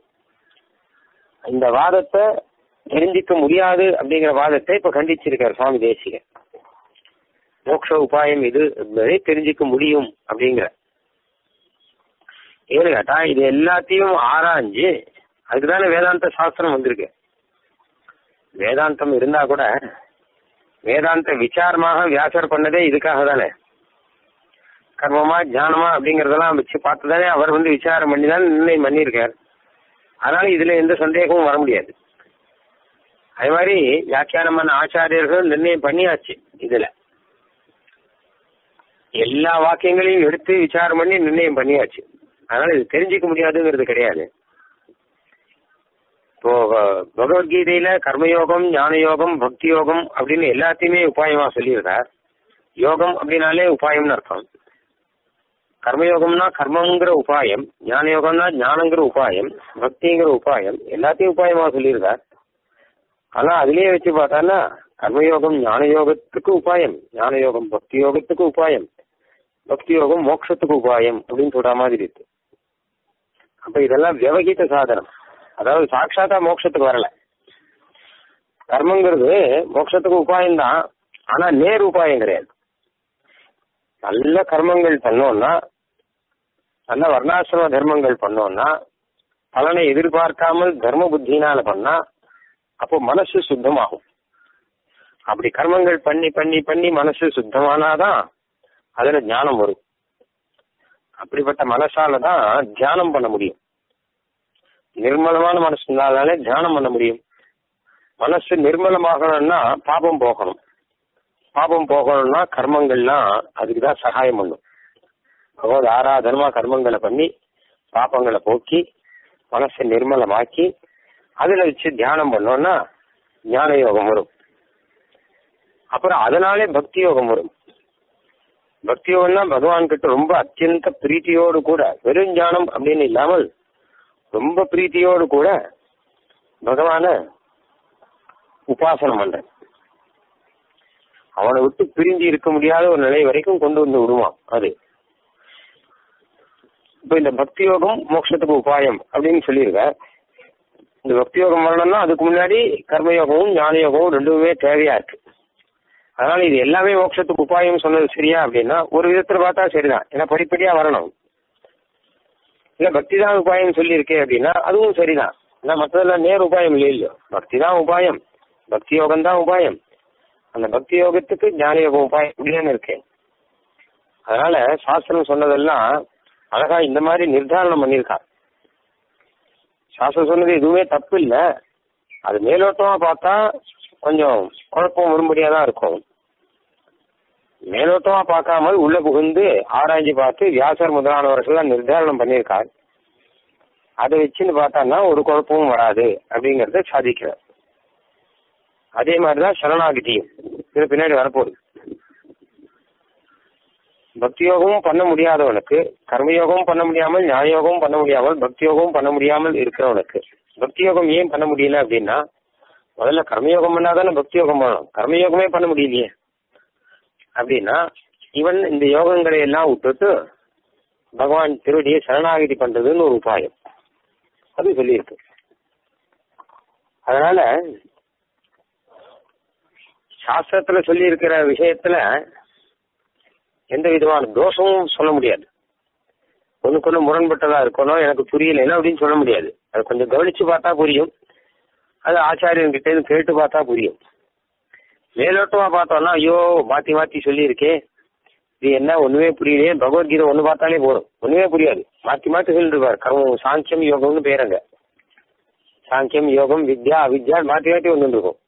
Speaker 1: இந்த வாதத்தை தெரிஞ்சிக்க முடியாது அப்படிங்கிற வாதத்தை இப்ப கண்டிச்சிருக்கார் சுவாமி தேசிகர் மோட்ச உபாயம் இது என்பதை தெரிஞ்சுக்க முடியும் அப்படிங்கிற ஏன்னு கேட்டா இது எல்லாத்தையும் ஆராய்ஞ்சு அதுக்குதானே வேதாந்த சாஸ்திரம் வந்திருக்கு வேதாந்தம் இருந்தா கூட வேதாந்த விசாரமாக வியாசர் பண்ணதே இதுக்காக தானே கர்மமா ஞானமா அப்படிங்கறதெல்லாம் வச்சு பார்த்து தானே அவர் வந்து விசாரம் பண்ணி தான் நிர்ணயம் பண்ணியிருக்கார் அதனால இதுல எந்த சந்தேகமும் வர முடியாது அது மாதிரி வியாக்கியானம் பண்ண ஆச்சாரியர்கள் நிர்ணயம் பண்ணியாச்சு இதுல எல்லா வாக்கியங்களையும் எடுத்து விசாரம் பண்ணி நிர்ணயம் பண்ணியாச்சு அதனால இது தெரிஞ்சுக்க முடியாதுங்கிறது கிடையாது இப்போ பகவத்கீதையில கர்மயோகம் ஞான யோகம் பக்தி யோகம் அப்படின்னு எல்லாத்தையுமே உபாயமா சொல்லியிருக்கார் யோகம் அப்படின்னாலே உபாயம்னு அர்த்தம் கர்மயோகம்னா கர்மங்கிற உபாயம் ஞான யோகம்னா ஞானங்கிற உபாயம் பக்திங்கிற உபாயம் எல்லாத்தையும் உபாயமா சொல்லியிருக்கார் ஆனா அதுலயே வச்சு பார்த்தான்னா கர்மயோகம் ஞான யோகத்துக்கு உபாயம் ஞான யோகம் பக்தி யோகத்துக்கு உபாயம் பக்தி யோகம் மோட்சத்துக்கு உபாயம் அப்படின்னு சொல்ற மாதிரி இருக்கு அப்ப இதெல்லாம் விவகித்த சாதனம் அதாவது சாட்சாத்தா மோட்சத்துக்கு வரல கர்மங்கிறது மோட்சத்துக்கு உபாயம் தான் ஆனா நேர் உபாயம் கிடையாது நல்ல கர்மங்கள் பண்ணோம்னா நல்ல வர்ணாசிரம தர்மங்கள் பண்ணோம்னா பலனை எதிர்பார்க்காமல் தர்ம புத்தினால பண்ணா அப்போ மனசு சுத்தமாகும் அப்படி கர்மங்கள் பண்ணி பண்ணி பண்ணி மனசு சுத்தமானாதான் அதுல ஞானம் வரும் அப்படிப்பட்ட மனசால தான் தியானம் பண்ண முடியும் நிர்மலமான மனசுனாலே தியானம் பண்ண முடியும் மனசு நிர்மலமாகணும்னா பாபம் போகணும் பாபம் போகணும்னா கர்மங்கள்லாம் அதுக்கு தான் சகாயம் பண்ணும் பகவத் ஆராதனமா கர்மங்களை பண்ணி பாப்பங்களை போக்கி மனசை நிர்மலமாக்கி அதுல வச்சு தியானம் பண்ணோம்னா ஞான யோகம் வரும் அப்புறம் அதனாலே பக்தி யோகம் வரும் பக்தி யோகம்னா பகவான் கிட்ட ரொம்ப அத்தியந்த பிரீத்தியோடு கூட வெறும் ஞானம் அப்படின்னு இல்லாமல் ரொம்ப பிரீத்தியோடு கூட பகவான உபாசனம் பண்றேன் அவனை விட்டு பிரிஞ்சு இருக்க முடியாத ஒரு நிலை வரைக்கும் கொண்டு வந்து விடுவான் அது இப்ப இந்த பக்தி யோகம் மோட்சத்துக்கு உபாயம் அப்படின்னு சொல்லியிருக்க இந்த பக்தி யோகம் வரணும்னா அதுக்கு முன்னாடி கர்மயோகமும் ஞான யோகமும் ரெண்டுமே தேவையா இருக்கு அதனால இது எல்லாமே மோட்சத்துக்கு உபாயம் சொன்னது சரியா அப்படின்னா ஒரு விதத்துல பார்த்தா சரிதான் ஏன்னா படிப்படியா வரணும் இல்ல பக்தி தான் உபாயம் சொல்லியிருக்கே அப்படின்னா அதுவும் சரிதான் ஏன்னா மற்றதெல்லாம் நேர் உபாயம் இல்லை இல்லையோ பக்தி தான் உபாயம் பக்தி யோகம் தான் உபாயம் அந்த பக்தி யோகத்துக்கு ஞான யோகம் உபாயம் இப்படின்னு இருக்கேன் அதனால சாஸ்திரம் சொன்னதெல்லாம் அழகா இந்த மாதிரி நிர்தாரணம் பண்ணியிருக்கா சாஸ்திரம் சொன்னது எதுவுமே தப்பு இல்லை அது மேலோட்டமா பார்த்தா கொஞ்சம் குழப்பம் வரும்படியா தான் இருக்கும் மேலோட்டமா பார்க்காமல் உள்ள புகுந்து ஆராய்ச்சி பார்த்து வியாசர் முதலானவர்கள்லாம் நிர்தாரணம் பண்ணியிருக்கார் அதை வச்சுன்னு பார்த்தான்னா ஒரு குழப்பமும் வராது அப்படிங்கறத சாதிக்கிறார் அதே மாதிரிதான் சரணாகிட்டியும் இது பின்னாடி வரப்போகுது பக்தி யோகமும் பண்ண முடியாதவனுக்கு கர்மயோகமும் பண்ண முடியாமல் ஞானயோகமும் பண்ண முடியாமல் பக்தி யோகமும் பண்ண முடியாமல் இருக்கிறவனுக்கு பக்தி யோகம் ஏன் பண்ண முடியல அப்படின்னா முதல்ல கர்மயோகம் பண்ணாதானே பக்தி யோகம் பண்ணணும் கர்மயோகமே பண்ண முடியலையே அப்படின்னா இவன் இந்த யோகங்களை எல்லாம் விட்டுட்டு பகவான் திருவடியை சரணாகிதி பண்றதுன்னு ஒரு உபாயம் அது சொல்லியிருக்கு அதனால சாஸ்திரத்துல சொல்லி இருக்கிற விஷயத்துல எந்த விதமான தோஷமும் சொல்ல முடியாது ஒண்ணுக்கு ஒண்ணு முரண்பட்டதா இருக்கணும் எனக்கு புரியலைன்னா அப்படின்னு சொல்ல முடியாது அது கொஞ்சம் கவனிச்சு பார்த்தா புரியும் அது ஆச்சாரியன் கிட்ட இருந்து கேட்டு பார்த்தா புரியும் மேலோட்டமா பார்த்தோம்னா ஐயோ மாத்தி மாத்தி சொல்லியிருக்கே இது என்ன ஒண்ணுமே புரியலையே பகவத்கீதை ஒண்ணு பார்த்தாலே போதும் ஒண்ணுமே புரியாது மாத்தி மாத்தி சொல்லிருப்பாரு கர்மம் சாங்கியம் யோகம்னு பேருங்க சாங்கியம் யோகம் வித்யா அவித்யா மாத்தி மாத்தி ஒன்று இருக்கும்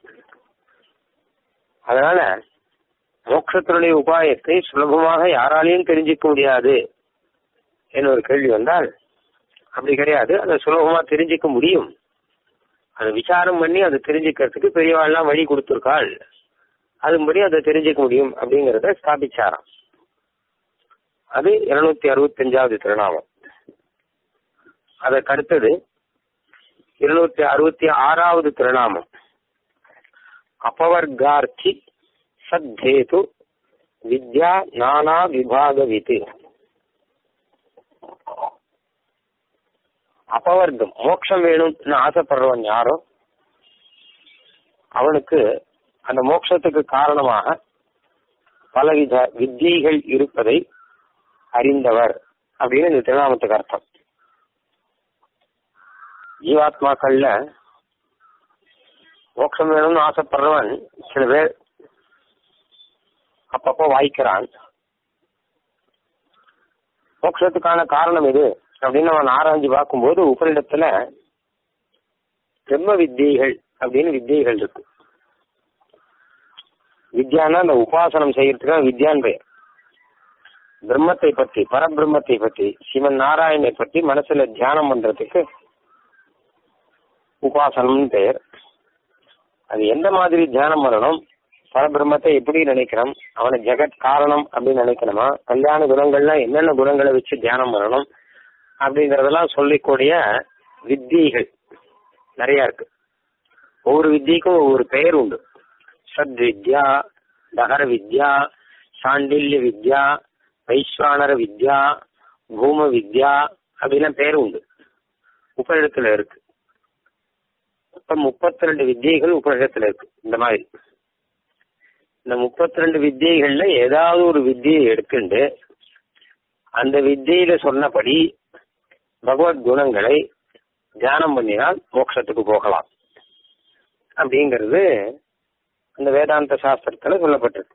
Speaker 1: அதனால மோட்சத்தினுடைய உபாயத்தை சுலபமாக யாராலையும் தெரிஞ்சிக்க முடியாது என்ன ஒரு கேள்வி வந்தால் அப்படி கிடையாது அதை சுலபமா தெரிஞ்சிக்க முடியும் அதை விசாரம் பண்ணி அதை தெரிஞ்சுக்கிறதுக்கு பெரியவாள்லாம் வழி கொடுத்துருக்காள் அதுபடி அதை தெரிஞ்சுக்க முடியும் அப்படிங்கறத ஸ்தாபிச்சாராம் அது இருநூத்தி அறுபத்தஞ்சாவது திருநாமம் அதற்கு அடுத்தது இருநூத்தி அறுபத்தி ஆறாவது திருநாமம் அபவர்கார்த்தி சத்தேது வித்யா நானா விபாகவித்து அபவர்க்கம் மோட்சம் வேணும்னு ஆசைப்படுறவன் யாரோ அவனுக்கு அந்த மோட்சத்துக்கு காரணமாக பலவித வித்தியைகள் இருப்பதை அறிந்தவர் அப்படின்னு இந்த திருநாமத்துக்கு அர்த்தம் ஜீவாத்மாக்கள்ல மோட்சம் வேணும்னு ஆசைப்படுறவன் சில பேர் அப்பப்போ வாய்க்கிறான் மோட்சத்துக்கான காரணம் எது அப்படின்னு அவன் ஆராய்ஞ்சு பார்க்கும்போது உபரிடத்துல பிரம்ம வித்தியைகள் அப்படின்னு வித்தியைகள் இருக்கு வித்யானா அந்த உபாசனம் செய்யறதுக்காக வித்யான் பெயர் பிரம்மத்தை பத்தி பரபிரம்மத்தை பத்தி சிவன் நாராயணனை பத்தி மனசுல தியானம் பண்றதுக்கு உபாசனம்னு பெயர் அது எந்த மாதிரி தியானம் பண்ணணும் பரபிரம்மத்தை எப்படி நினைக்கணும் அவனை ஜெகத் காரணம் அப்படின்னு நினைக்கணுமா கல்யாண குணங்கள்லாம் என்னென்ன குணங்களை வச்சு தியானம் பண்ணணும் அப்படிங்கறதெல்லாம் சொல்லிக்கூடிய வித்தியைகள் நிறைய இருக்கு ஒவ்வொரு வித்தியக்கும் ஒவ்வொரு பெயர் உண்டு சத் வித்யா தகர வித்யா சாண்டில்ய வித்யா வைஸ்வானர வித்யா பூம வித்யா அப்படிலாம் பேர் உண்டு உபநிடத்துல இருக்கு இப்ப முப்பத்தி ரெண்டு வித்தியைகள் உபநிடத்துல இருக்கு இந்த மாதிரி இந்த முப்பத்தி ரெண்டு வித்தியைகள்ல ஏதாவது ஒரு வித்தியை எடுத்துட்டு அந்த வித்தியில சொன்னபடி பகவத் குணங்களை தியானம் பண்ணினால் மோட்சத்துக்கு போகலாம் அப்படிங்கிறது அந்த வேதாந்த சாஸ்திரத்துல சொல்லப்பட்டிருக்கு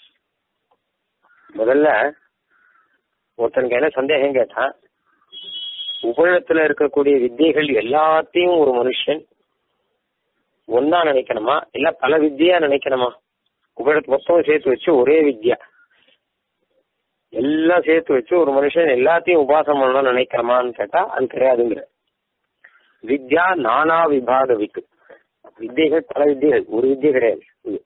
Speaker 1: முதல்ல ஒருத்தனுக்கு என்ன சந்தேகம் கேட்டா உபழத்துல இருக்கக்கூடிய வித்தியைகள் எல்லாத்தையும் ஒரு மனுஷன் ஒன்னா நினைக்கணுமா இல்ல பல வித்தியா நினைக்கணுமா உபழத்து மொத்தம் சேர்த்து வச்சு ஒரே வித்யா எல்லாம் சேர்த்து வச்சு ஒரு மனுஷன் எல்லாத்தையும் உபாசனம் பண்ணணும்னு நினைக்கிறமான்னு கேட்டா அது கிடையாதுங்கிற வித்யா நானா விபாக வித்து வித்தியைகள் பல வித்தியைகள் ஒரு வித்தியை கிடையாது இது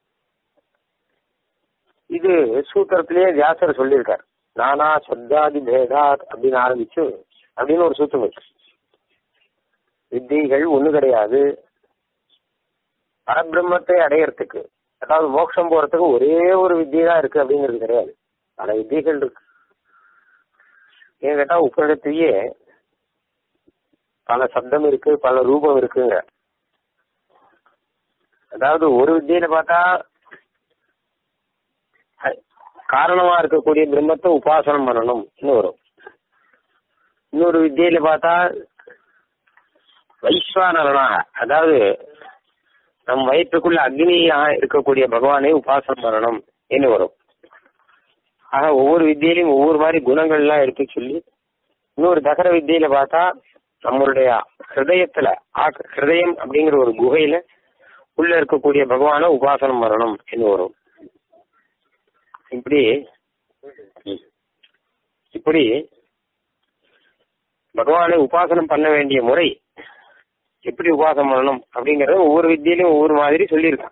Speaker 1: இது சூத்திரத்திலேயே வியாசர் சொல்லியிருக்கார் நானா சப்தாதி பேதாத் அப்படின்னு ஆரம்பிச்சு அப்படின்னு ஒரு சூத்திரம் இருக்கு வித்தியைகள் ஒண்ணு கிடையாது பரபிரம்மத்தை அடையறதுக்கு அதாவது மோட்சம் போறதுக்கு ஒரே ஒரு வித்தியை தான் இருக்கு அப்படிங்கிறது கிடையாது பல வித்தியைகள் இருக்கு ஏன் கேட்டா உபநிடத்திலேயே பல சப்தம் இருக்கு பல ரூபம் இருக்குங்க அதாவது ஒரு வித்தியில பார்த்தா காரணமா இருக்கக்கூடிய பிரம்மத்தை உபாசனம் பண்ணணும் வரும் இன்னொரு வித்தியில பார்த்தா வைஸ்வானரனாக அதாவது நம் வயிற்றுக்குள்ள அக்னியாக இருக்கக்கூடிய பகவானை உபாசனம் பண்ணணும் என்று வரும் ஆக ஒவ்வொரு வித்தியிலையும் ஒவ்வொரு மாதிரி குணங்கள்லாம் எடுத்து சொல்லி இன்னொரு தகர வித்தியில பார்த்தா நம்மளுடைய ஹிருதயத்துல ஹிருதயம் அப்படிங்கிற ஒரு குகையில உள்ள இருக்கக்கூடிய பகவானை உபாசனம் பண்ணணும் என்று வரும் இப்படி இப்படி பகவானை உபாசனம் பண்ண வேண்டிய முறை எப்படி உபாசனம் பண்ணணும் அப்படிங்கறத ஒவ்வொரு வித்தியிலையும் ஒவ்வொரு மாதிரி சொல்லியிருக்கான்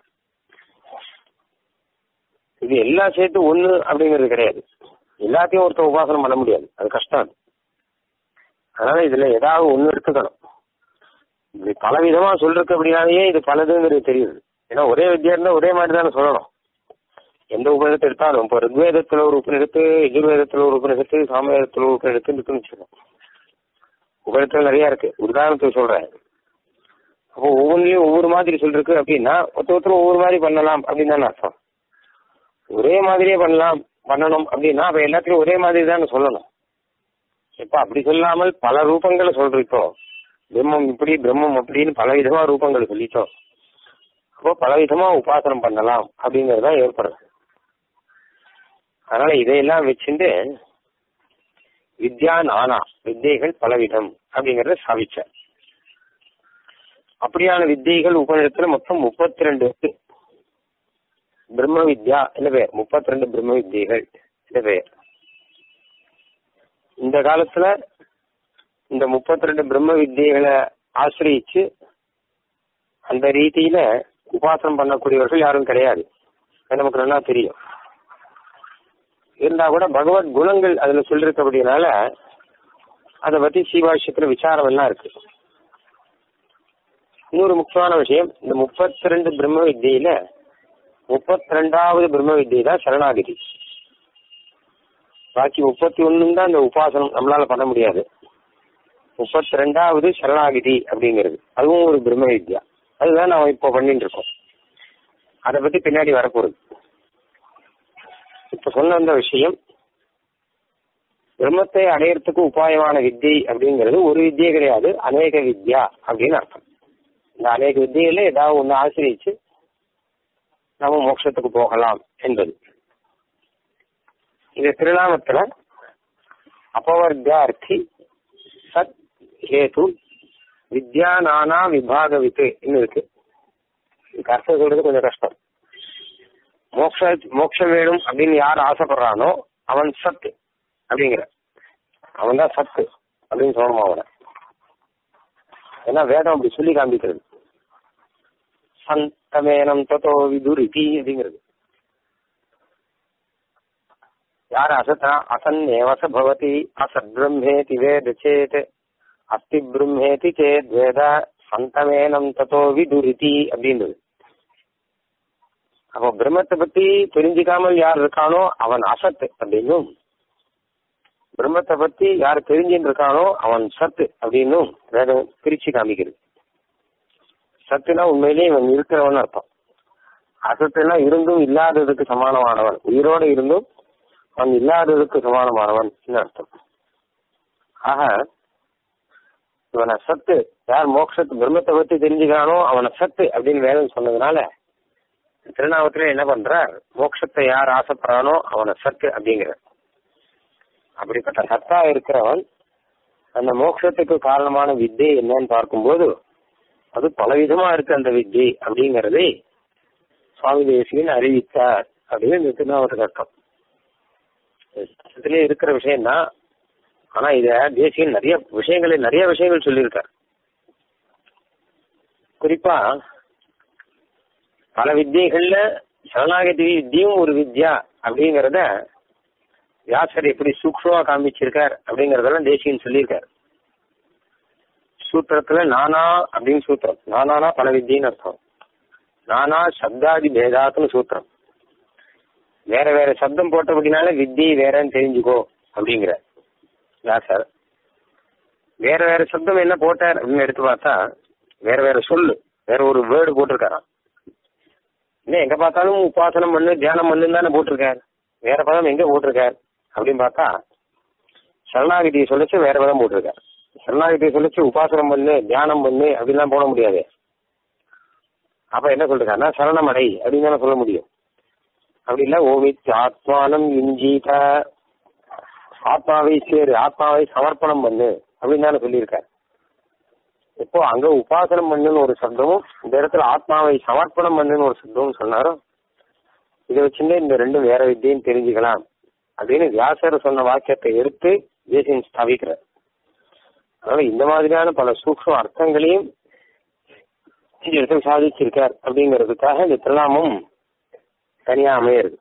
Speaker 1: இது எல்லா சேர்த்து ஒண்ணு அப்படிங்கிறது கிடையாது எல்லாத்தையும் ஒருத்தர் உபாசனம் பண்ண முடியாது அது கஷ்டம் அது அதனால இதுல ஏதாவது ஒண்ணு எடுத்துக்கணும் இப்படி பல விதமா சொல்றதுக்கு அப்படின்னாலேயே இது பலதுங்கிறது தெரியுது ஏன்னா ஒரே வித்தியா இருந்தா ஒரே மாதிரி தானே சொல்லணும் எந்த உபநிடத்தை எடுத்தாலும் இப்போ ரிக்வேதத்துல ஒரு உபநிடத்து எதிர்வேதத்துல ஒரு உபநிடத்து சாமவேதத்துல ஒரு உபநிடத்து இருக்குன்னு வச்சுக்கோங்க உபநிடத்துல நிறைய இருக்கு உதாரணத்துக்கு சொல்றேன் அப்போ ஒவ்வொன்றிலையும் ஒவ்வொரு மாதிரி சொல்லிருக்கு அப்படின்னா ஒருத்த ஒருத்தர் ஒவ்வொரு மாதிரி பண்ணலாம் அப்படின்னு தானே அர்த்தம் ஒரே மாதிரியே பண்ணலாம் பண்ணணும் அப்படின்னா அப்ப எல்லாத்தையும் ஒரே மாதிரி தானே சொல்லணும் இப்ப அப்படி சொல்லாமல் பல ரூபங்களை சொல்றோம் பிரம்மம் இப்படி பிரம்மம் அப்படின்னு பல விதமா ரூபங்கள் சொல்லிட்டோம் அப்போ பல விதமா உபாசனம் பண்ணலாம் அப்படிங்கறதா ஏற்படுது அதனால இதையெல்லாம் வச்சுட்டு வித்யா நானா வித்தைகள் பலவிதம் அப்படிங்கறத சாதிச்சார் அப்படியான வித்தைகள் உபநிடத்துல மொத்தம் முப்பத்தி ரெண்டு இருக்கு பிரம்ம வித்யா என்ன பெயர் முப்பத்தி ரெண்டு பிரம்ம வித்தியைகள் என்ன பெயர் இந்த காலத்துல இந்த முப்பத்தி ரெண்டு பிரம்ம வித்தியைகளை ஆசிரியிச்சு அந்த ரீதியில உபாசனம் பண்ணக்கூடியவர்கள் யாரும் கிடையாது அது நமக்கு நல்லா தெரியும் இருந்தா கூட பகவத் குணங்கள் அதுல சொல்லிருக்கபடினால அதை பத்தி சீவாஷ்யத்துல விசாரம் எல்லாம் இருக்கு இன்னொரு முக்கியமான விஷயம் இந்த முப்பத்தி ரெண்டு பிரம்ம வித்தியில முப்பத்தி ரெண்டாவது பிரம்ம வித்தியை தான் சரணாகிதி பாக்கி முப்பத்தி ஒண்ணும் தான் இந்த உபாசனம் நம்மளால பண்ண முடியாது முப்பத்தி ரெண்டாவது சரணாகிதி அப்படிங்கிறது அதுவும் ஒரு பிரம்ம வித்யா அதுதான் நாம இப்போ பண்ணிட்டு இருக்கோம் அதை பத்தி பின்னாடி வரப்போகுது இப்ப சொன்ன அந்த விஷயம் பிரம்மத்தை அடையறதுக்கு உபாயமான வித்தியை அப்படிங்கிறது ஒரு வித்தியை கிடையாது அநேக வித்யா அப்படின்னு அர்த்தம் இந்த அநேக வித்தியில ஏதாவது ஒன்று ஆசிரியிச்சு நம்ம மோட்சத்துக்கு போகலாம் என்பது இந்த திருநாமத்துல அபவர்கார்த்தி சத் ஹேது வித்யா நானா விபாக வித்து இருக்கு இதுக்கு அர்த்தம் சொல்றது கொஞ்சம் கஷ்டம் மோக்ஷ மோட்சம் வேணும் அப்படின்னு யார் ஆசைப்படுறானோ அவன் சத்து அப்படிங்கிற அவன் தான் சத்து அப்படின்னு சொல்லணும் அவனை ஏன்னா வேதம் அப்படி சொல்லி காண்பிக்கிறது சந்தமேனம் தத்தோ விதுரிதி அப்படிங்கிறது யார் அசத்தா அசன்னேவச பவதி அசத் பிரம்மேதி வேத சேத் அஸ்தி பிரம்மேதி சேத் வேத சந்தமேனம் தத்தோ விதுரிதி அப்படின்றது அப்போ பிரம்மத்தை பத்தி தெரிஞ்சுக்காமல் யார் இருக்கானோ அவன் அசத்து அப்படின்னும் பிரம்மத்தை பத்தி யார் தெரிஞ்சுட்டு இருக்கானோ அவன் சத்து அப்படின்னும் வேதம் பிரிச்சு காமிக்கிறது சத்துனா உண்மையிலேயே இவன் இருக்கிறவன் அர்த்தம் அசத்துனா இருந்தும் இல்லாததுக்கு சமானமானவன் உயிரோட இருந்தும் அவன் இல்லாததுக்கு சமானமானவன் அர்த்தம் ஆக இவனை சத்து யார் மோட்சத்து பிரம்மத்தை பத்தி தெரிஞ்சுக்கிறானோ அவனை சத்து அப்படின்னு வேதம் சொன்னதுனால திருநாமத்துல என்ன பண்றார் மோட்சத்தை யார் ஆசைப்படுறானோ அவனை சத்து அப்படிங்கிற அப்படிப்பட்ட சத்தா இருக்கிறவன் அந்த மோட்சத்துக்கு காரணமான வித்தை என்னன்னு பார்க்கும்போது அது பலவிதமா இருக்கு அந்த வித்தை அப்படிங்கறதை சுவாமி தேசியன் அறிவித்தார் அப்படின்னு இந்த திருநாமத்துக்கு அர்த்தம் இதுலயே இருக்கிற விஷயம் தான் ஆனா இத தேசியன் நிறைய விஷயங்களை நிறைய விஷயங்கள் சொல்லியிருக்கார் குறிப்பா பல வித்தியைகள்ல சரணாகதி வித்தியும் ஒரு வித்யா அப்படிங்கறத வியாசர் எப்படி சூக்ஷமா காமிச்சிருக்கார் அப்படிங்கறதெல்லாம் தேசியன் சொல்லியிருக்கார் சூத்திரத்துல நானா அப்படின்னு சூத்திரம் நானானா பல வித்தின்னு அர்த்தம் நானா சப்தாதி பேதாத்துன்னு சூத்திரம் வேற வேற சப்தம் போட்டபடினால வித்தியை வேறன்னு தெரிஞ்சுக்கோ அப்படிங்கிற வியாசர் வேற வேற சப்தம் என்ன போட்டார் அப்படின்னு எடுத்து பார்த்தா வேற வேற சொல்லு வேற ஒரு வேர்டு போட்டிருக்காராம் என்ன எங்க பார்த்தாலும் உபாசனம் பண்ணு தியானம் பண்ணு தானே போட்டிருக்கார் வேற பதம் எங்க போட்டிருக்கார் அப்படின்னு பார்த்தா சரணாகிதியை சொல்லிச்சு வேற பதம் போட்டிருக்கார் சரணாகிதியை சொல்லிச்சு உபாசனம் பண்ணு தியானம் பண்ணு அப்படின்லாம் போட முடியாது அப்ப என்ன சொல்றாருன்னா சரணமடை அப்படின்னு தானே சொல்ல முடியும் அப்படி இல்ல ஓமித் ஆத்மானம் இஞ்சீத ஆத்மாவை சேரு ஆத்மாவை சமர்ப்பணம் பண்ணு அப்படின்னு தானே சொல்லியிருக்காரு இப்போ அங்க உபாசனம் பண்ணுன்னு ஒரு சப்தமும் இந்த இடத்துல ஆத்மாவை சமர்ப்பணம் பண்ணுன்னு ஒரு சப்தமும் சொன்னாரோ இதை வச்சுட்டு இந்த ரெண்டும் வேற வித்தியும் தெரிஞ்சுக்கலாம் அப்படின்னு வியாசர் சொன்ன வாக்கியத்தை எடுத்து தேசியம் ஸ்தாபிக்கிறார் அதனால இந்த மாதிரியான பல சூக்ஷ்ம அர்த்தங்களையும் இந்த இடத்துல சாதிச்சிருக்கார் அப்படிங்கிறதுக்காக இந்த திருநாமம் தனியா அமையிறது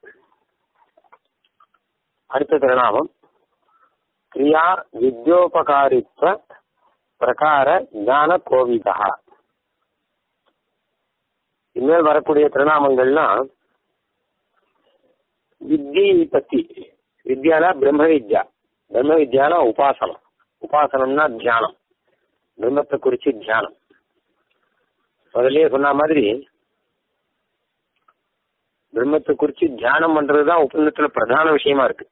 Speaker 1: அடுத்த திருநாமம் கிரியா வித்யோபகாரித்வ பிரகார ஞான கோவிதா இனிமேல் வரக்கூடிய திருநாமங்கள்லாம் வித்தியை பத்தி வித்யானா பிரம்ம வித்யா பிரம்ம வித்யானா உபாசனம் உபாசனம்னா தியானம் பிரம்மத்தை குறிச்சு தியானம் முதல்லயே சொன்ன மாதிரி பிரம்மத்தை குறிச்சு தியானம் பண்றதுதான் உபநிடத்துல பிரதான விஷயமா இருக்கு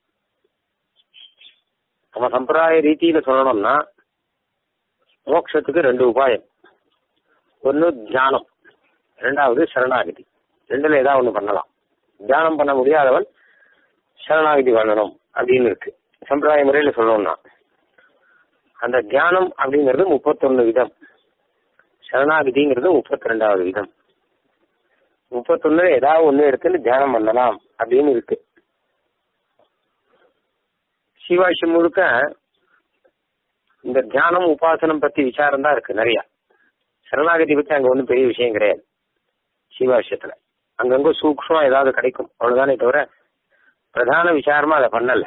Speaker 1: நம்ம சம்பிரதாய ரீதியில சொல்லணும்னா மோட்சத்துக்கு ரெண்டு உபாயம் ஒன்னு தியானம் ரெண்டாவது சரணாகதி ரெண்டுல ஏதாவது ஒண்ணு பண்ணலாம் தியானம் பண்ண முடியாதவன் சரணாகதி பண்ணணும் அப்படின்னு இருக்கு சம்பிரதாய முறையில சொல்லணும்னா அந்த தியானம் அப்படிங்கிறது முப்பத்தொன்னு விதம் சரணாகதிங்கிறது முப்பத்தி ரெண்டாவது விதம் முப்பத்தொன்னு ஏதாவது ஒண்ணு எடுத்துன்னு தியானம் பண்ணலாம் அப்படின்னு இருக்கு சிவாஷம் முழுக்க இந்த தியானம் உபாசனம் பத்தி விசாரம் தான் இருக்கு நிறைய சரணாகதி பத்தி அங்க ஒன்றும் பெரிய விஷயம் கிடையாது சிவாஷ்யத்துல அங்கங்க சூக்ஷமா ஏதாவது கிடைக்கும் அவ்வளவுதானே தவிர பிரதான விசாரமா அதை பண்ணல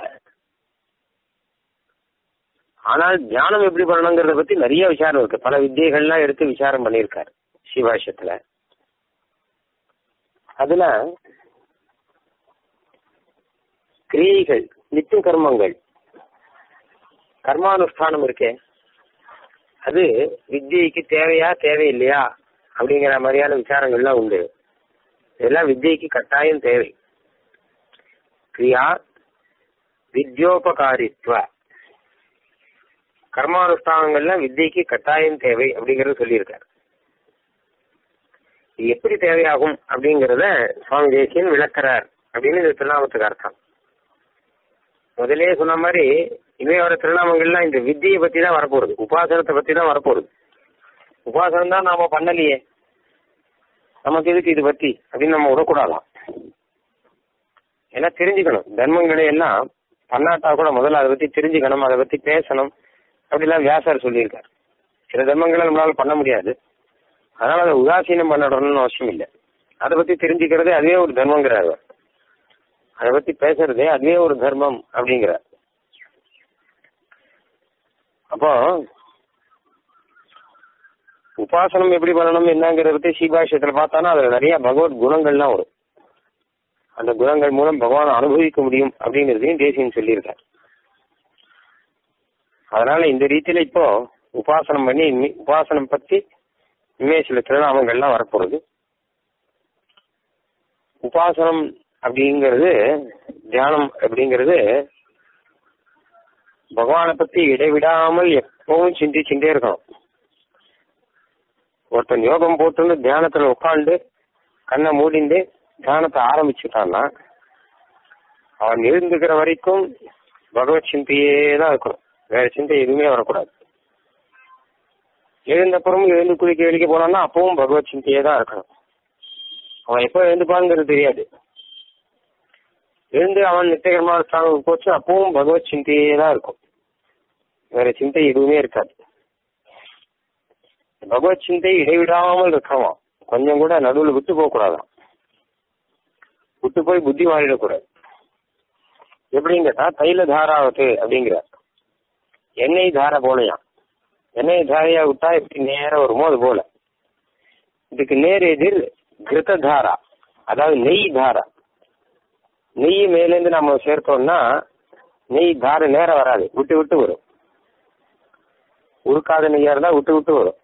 Speaker 1: ஆனால் தியானம் எப்படி பண்ணணுங்கிறத பத்தி நிறைய விசாரம் இருக்கு பல வித்தியைகள்லாம் எடுத்து விசாரம் பண்ணியிருக்காரு சிவாஷ்யத்துல அதுல கிரியைகள் நித்திய கர்மங்கள் கர்மானுஷ்டானம் இருக்கே அது வித்தியைக்கு தேவையா தேவையில்லையா அப்படிங்கிற மாதிரியான விசாரங்கள்லாம் உண்டு இதெல்லாம் வித்தியைக்கு கட்டாயம் தேவை கிரியா வித்யோபகாரித்வ கர்மானுஷ்டானங்கள்லாம் வித்தியைக்கு கட்டாயம் தேவை அப்படிங்கறத சொல்லியிருக்காரு இது எப்படி தேவையாகும் அப்படிங்கறத சுவாமி தேசியன் விளக்குறார் அப்படின்னு இந்த திருநாமத்துக்கு அர்த்தம் முதலே சொன்ன மாதிரி இனிமே வர திருநாமங்கள்லாம் இந்த வித்தியை பத்தி தான் வரப்போகுது உபாசனத்தை பத்தி தான் வரப்போகுது உபாசனம் தான் நாம பண்ணலையே நமக்கு எதுக்கு இது பத்தி அப்படின்னு நம்ம விடக்கூடாதாம் ஏன்னா தெரிஞ்சுக்கணும் தர்மங்களை எல்லாம் பண்ணாட்டா கூட முதல்ல அதை பத்தி தெரிஞ்சுக்கணும் அதை பத்தி பேசணும் அப்படிலாம் வியாசர் சொல்லியிருக்காரு சில தர்மங்களை நம்மளால பண்ண முடியாது அதனால அதை உதாசீனம் பண்ணணும்னு அவசியம் இல்லை அதை பத்தி தெரிஞ்சுக்கிறதே அதுவே ஒரு தர்மங்கிறார் அவர். அதை பத்தி பேசுறதே அதுவே ஒரு தர்மம் அப்படிங்கிறார் அப்போ உபாசனம் எப்படி பண்ணணும் என்னங்கிறத பத்தி சீபாஷயத்துல பார்த்தானா அதுல நிறைய பகவத் குணங்கள்லாம் வரும் அந்த குணங்கள் மூலம் பகவானை அனுபவிக்க முடியும் அப்படிங்கிறதையும் தேசியம் சொல்லியிருக்கார் அதனால இந்த ரீதியில இப்போ உபாசனம் பண்ணி இனி- உபாசனம் பத்தி இனிமே சில திருநாமங்கள்லாம் வரப்போகுது உபாசனம் அப்படிங்கிறது தியானம் அப்படிங்கிறது பகவானை பத்தி இடைவிடாமல் எப்பவும் சிந்திச்சுட்டே இருக்கணும் ஒருத்தன் யோகம் போட்டுன்னு தியானத்துல உட்காந்து கண்ணை மூடிண்டு தியானத்தை ஆரம்பிச்சுட்டான்னா அவன் எழுந்துக்கிற வரைக்கும் பகவத் சிந்தையே தான் இருக்கணும் வேற சிந்தை எதுவுமே வரக்கூடாது எழுந்தப்புறமும் எழுந்து குளிக்க வெளிக்க போனான்னா அப்பவும் பகவத் சிந்தையே தான் இருக்கணும் அவன் எப்போ எழுந்துப்பாங்கிறது தெரியாது எழுந்து அவன் நித்தியகரமான ஸ்தானம் போச்சு அப்பவும் பகவத் சிந்தையே தான் இருக்கும் வேற சிந்தை எதுவுமே இருக்காது பகவத் சிந்தை இடைவிடாமல் இருக்கணும் கொஞ்சம் கூட நடுவில் விட்டு போக கூடாதாம் விட்டு போய் புத்தி மாறிடக்கூடாது எப்படின்னு கேட்டா தைல தாராவத்து அப்படிங்கிறார் எண்ணெய் தாரை போலையாம் எண்ணெய் தாரையா விட்டா எப்படி நேரம் வருமோ அது போல இதுக்கு நேர் எதிர் கிருத தாரா அதாவது நெய் தாரா நெய் மேலேருந்து நம்ம சேர்த்தோம்னா நெய் தாரை நேரம் வராது விட்டு விட்டு வரும் உருக்காத நெய்யா இருந்தா விட்டு விட்டு வரும்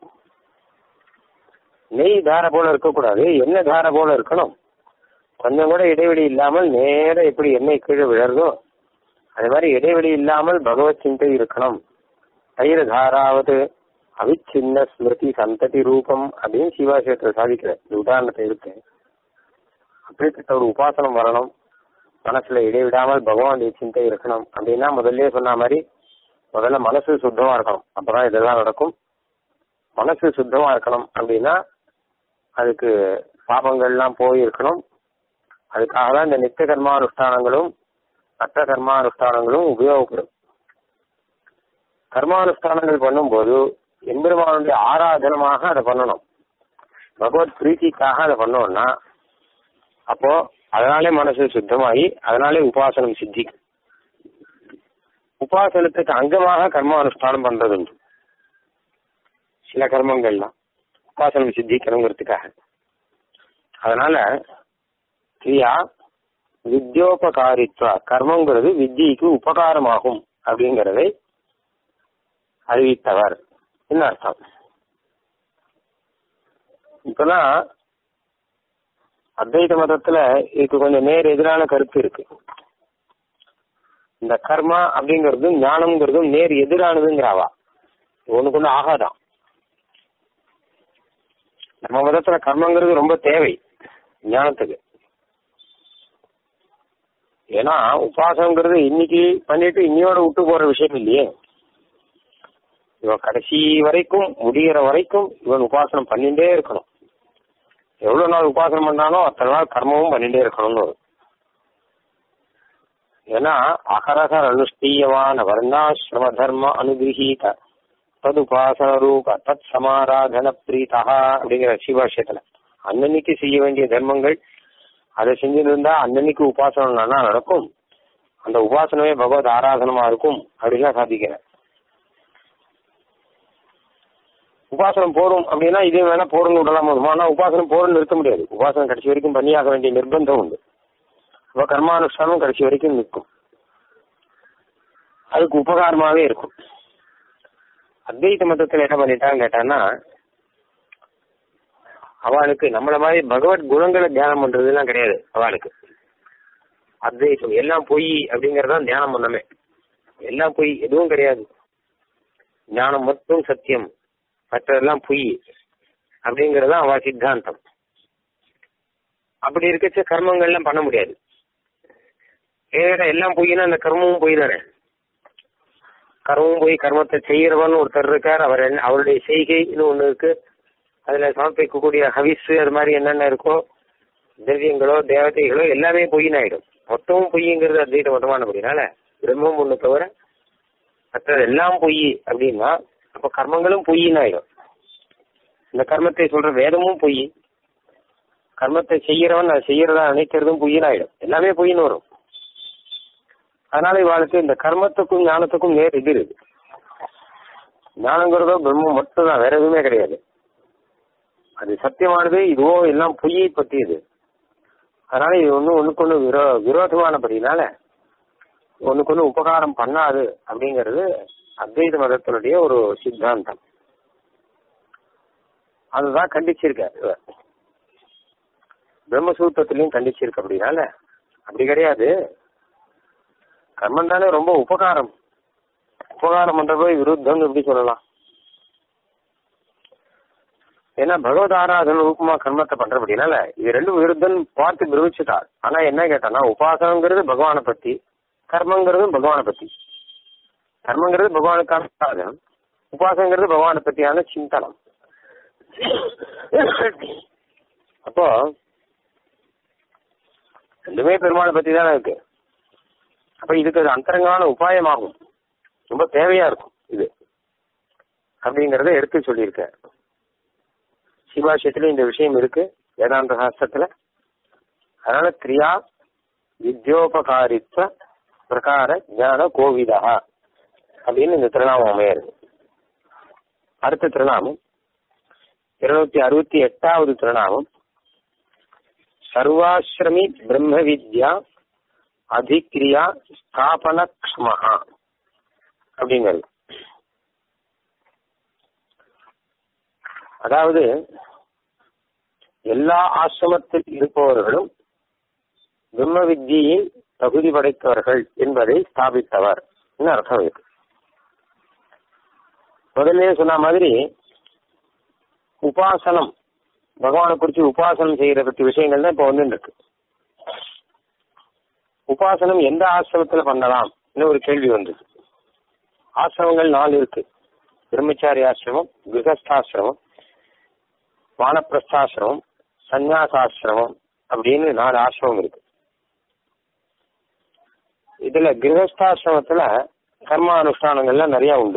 Speaker 1: நெய் தாரை போல இருக்கக்கூடாது எண்ணெய் தாரை போல இருக்கணும் கொஞ்சம் கூட இடைவெளி இல்லாமல் நேர எப்படி எண்ணெய் கீழே விழறதோ அது மாதிரி இடைவெளி இல்லாமல் பகவத் சிந்தை இருக்கணும் தயிர தாராவது அவிச்சின்ன ஸ்மிருதி சந்ததி ரூபம் அப்படின்னு சிவாசியத்தில் சாதிக்கிற இந்த உதாரணத்தை இருக்கு அப்படிப்பட்ட ஒரு உபாசனம் வரணும் மனசுல இடைவிடாமல் பகவானுடைய சிந்தை இருக்கணும் அப்படின்னா முதல்ல சொன்ன மாதிரி முதல்ல மனசு சுத்தமா இருக்கணும் அப்பதான் இதெல்லாம் நடக்கும் மனசு சுத்தமா இருக்கணும் அப்படின்னா அதுக்கு பாபங்கள்லாம் போய் இருக்கணும் அதுக்காக தான் இந்த நித்திய கர்மானுஷ்டானங்களும் மற்ற கர்மானுஷ்டானங்களும் உபயோகப்படும் கர்மானுஷ்டானங்கள் பண்ணும்போது எம்பெருமானுடைய ஆராதனமாக அதை பண்ணணும் பகவத் பிரீத்திக்காக அதை பண்ணோம்னா அப்போ அதனாலே மனசு சுத்தமாகி அதனாலே உபாசனம் சித்திக்கும் உபாசனத்துக்கு அங்கமாக கர்மானுஷ்டானம் பண்றது உண்டு சில கர்மங்கள்லாம் உபாசனம் சித்திக்கணுங்கிறதுக்காக அதனால கிரியா வித்யோபகாரித்வா கர்மங்கிறது வித்தியைக்கு உபகாரமாகும் அப்படிங்கிறதை அறிவித்தவர் என்ன அர்த்தம் இப்பெல்லாம் அத்வைத மதத்துல இதுக்கு கொஞ்சம் நேர் எதிரான கருத்து இருக்கு இந்த கர்மா அப்படிங்கறதும் ஞானம்ங்கிறதும் நேர் எதிரானதுங்கிறாவா ஒண்ணுக்கு ஒண்ணு ஆகாதான் நம்ம மதத்துல கர்மங்கிறது ரொம்ப தேவை ஞானத்துக்கு ஏன்னா உபாசனங்கிறது இன்னைக்கு பண்ணிட்டு இன்னையோட விட்டு போற விஷயம் இல்லையே இவன் கடைசி வரைக்கும் முடிகிற வரைக்கும் இவன் உபாசனம் பண்ணிட்டே இருக்கணும் எவ்வளவு நாள் உபாசனம் பண்ணானோ அத்தனை நாள் கர்மமும் பண்ணிட்டே இருக்கணும்னு வரும் ஏன்னா அகரகர் அனுஷ்டீயமான வர்ணாசிரம தர்ம அனுகிரகீத ததுபாசன ரூப தத் சமாராதன பிரீதா அப்படிங்கிற சிவாஷயத்துல அன்னன்னைக்கு செய்ய வேண்டிய தர்மங்கள் அதை செஞ்சுட்டு இருந்தா அன்னன்னைக்கு உபாசனம் நல்லா நடக்கும் அந்த உபாசனமே பகவத் ஆராதனமா இருக்கும் அப்படிலாம் சாதிக்கிறேன் உபாசனம் போடும் அப்படின்னா இதே வேணா போடுன்னு விடலாம் போதும் ஆனா உபாசனம் போடுன்னு நிறுத்த முடியாது உபாசனம் கடைசி வரைக்கும் பண்ணியாக வேண்டிய நிர்பந்தம் உண்டு அப்ப கர்மானுஷ்டானம் கடைசி வரைக்கும் நிற்கும் அதுக்கு உபகாரமாவே இருக்கும் அத்வைத மதத்துல என்ன பண்ணிட்டான்னு கேட்டான்னா அவளுக்கு நம்மள மாதிரி பகவத் குணங்களை தியானம் பண்றதுலாம் கிடையாது அவளுக்கு அத்வைதம் எல்லாம் பொய் அப்படிங்கறதான் தியானம் பண்ணமே எல்லாம் பொய் எதுவும் கிடையாது ஞானம் மட்டும் சத்தியம் மற்றதெல்லாம் பொய் அப்படிங்கறது அவ சித்தாந்தம் அப்படி இருக்கச்ச கர்மங்கள்லாம் பண்ண முடியாது ஏன்னா எல்லாம் பொய்னா அந்த கர்மமும் பொய் தானே கர்மமும் போய் கர்மத்தை செய்யறவன் ஒருத்தர் இருக்கார் அவர் என்ன அவருடைய செய்கைன்னு ஒண்ணு இருக்கு அதுல சமர்ப்பிக்கக்கூடிய ஹவிஸ் அது மாதிரி என்னென்ன இருக்கோ திரவியங்களோ தேவதைகளோ எல்லாமே பொய்ன்னு ஆயிடும் மொத்தமும் பொய்ங்கிறது அத்வைத மொத்தமான அப்படினால பிரம்மம் ஒண்ணு தவிர மற்றது எல்லாம் பொய் அப்படின்னா அப்ப கர்மங்களும் பொய்ன்னு ஆயிடும் இந்த கர்மத்தை சொல்ற வேதமும் பொய் கர்மத்தை செய்யறவன் அதை செய்யறதா நினைக்கிறதும் பொய்ன்னு ஆயிடும் எல்லாமே பொய்ன்னு வரும் அதனால இவாளுக்கு இந்த கர்மத்துக்கும் ஞானத்துக்கும் நேர் எதிர் இது ஞானங்கிறதோ பிரம்மம் மட்டும்தான் வேற எதுவுமே கிடையாது அது சத்தியமானது இதுவோ எல்லாம் பொய்யை பற்றியது அதனால இது ஒண்ணு ஒண்ணுக்கு ஒண்ணு விரோ விரோதமானபடினால ஒண்ணுக்கு ஒண்ணு உபகாரம் பண்ணாது அப்படிங்கிறது அத்வைத மதத்தினுடைய ஒரு சித்தாந்தம் அதுதான் கண்டிச்சிருக்கார் இவர் பிரம்மசூத்திரத்திலையும் கண்டிச்சிருக்கு அப்படின்னால அப்படி கிடையாது கர்மம் தானே ரொம்ப உபகாரம் உபகாரம் பண்றப்போ விருத்தம் எப்படி சொல்லலாம் ஏன்னா பகவத் ஆராதன ரூபமா கர்மத்தை பண்றபடினால இது ரெண்டும் விருத்தம் பார்த்து பிரமிச்சுட்டார் ஆனா என்ன கேட்டானா உபாசனங்கிறது பகவானை பத்தி கர்மங்கிறது பகவானை பத்தி கர்மங்கிறது பகவானுக்கான சாதனம் உபாசனங்கிறது பகவானை பத்தியான சிந்தனம் அப்போ ரெண்டுமே பெருமாளை பத்தி தானே இருக்கு அப்ப இதுக்கு அது அந்தரங்கான உபாயமாகும் ரொம்ப தேவையா இருக்கும் இது அப்படிங்கறத எடுத்து சொல்லியிருக்க சிவாஷயத்துல இந்த விஷயம் இருக்கு வேதாந்த சாஸ்திரத்துல அதனால கிரியா வித்யோபகாரித்வ பிரகார ஞான கோவிதா அப்படின்னு இந்த திருநாமம் அமையிறது அடுத்த திருநாமம் இருநூத்தி அறுபத்தி எட்டாவது திருநாமம் சர்வாசிரமி பிரம்ம வித்யா அதிக்ரியா ஸ்தாபன க்ஷ்மஹா அப்படிங்கிறது அதாவது எல்லா ஆசிரமத்தில் இருப்பவர்களும் பிரம்ம வித்தியில் தகுதி படைத்தவர்கள் என்பதை ஸ்தாபித்தவர் அர்த்தம் இருக்கு முதல்ல சொன்ன மாதிரி உபாசனம் பகவானை குறிச்சு உபாசனம் செய்யற பத்தி விஷயங்கள் தான் இப்ப வந்து இருக்கு உபாசனம் எந்த ஆசிரமத்துல பண்ணலாம் ஒரு கேள்வி வந்தது ஆசிரமங்கள் நாலு இருக்கு பிரம்மச்சாரி ஆசிரமம் கிரகஸ்தாசிரமம் வானப்பிரஸ்தாசிரமம் சந்நியாசாசிரமம் அப்படின்னு நாலு ஆசிரமம் இருக்கு இதுல கிரகஸ்தாசிரமத்துல கர்ம அனுஷ்டானங்கள்லாம் நிறைய உண்டு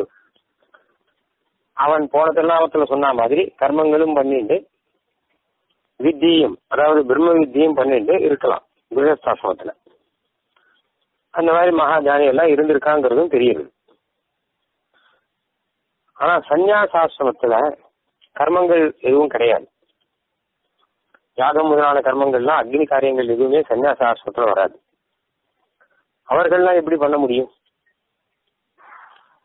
Speaker 1: அவன் போன திருநாமத்துல சொன்ன மாதிரி கர்மங்களும் பண்ணிட்டு வித்தியும் அதாவது பிரம்ம வித்தியும் பண்ணிட்டு இருக்கலாம் கிரகஸ்தாசிரமத்துல அந்த மாதிரி மகாஜானி எல்லாம் இருந்திருக்காங்கிறதும் தெரியுது ஆனா சந்நியாசாசிரமத்துல கர்மங்கள் எதுவும் கிடையாது யாகம் முதலான கர்மங்கள்லாம் அக்னி காரியங்கள் எதுவுமே சந்நியாசாசிரமத்துல வராது அவர்கள்லாம் எப்படி பண்ண முடியும்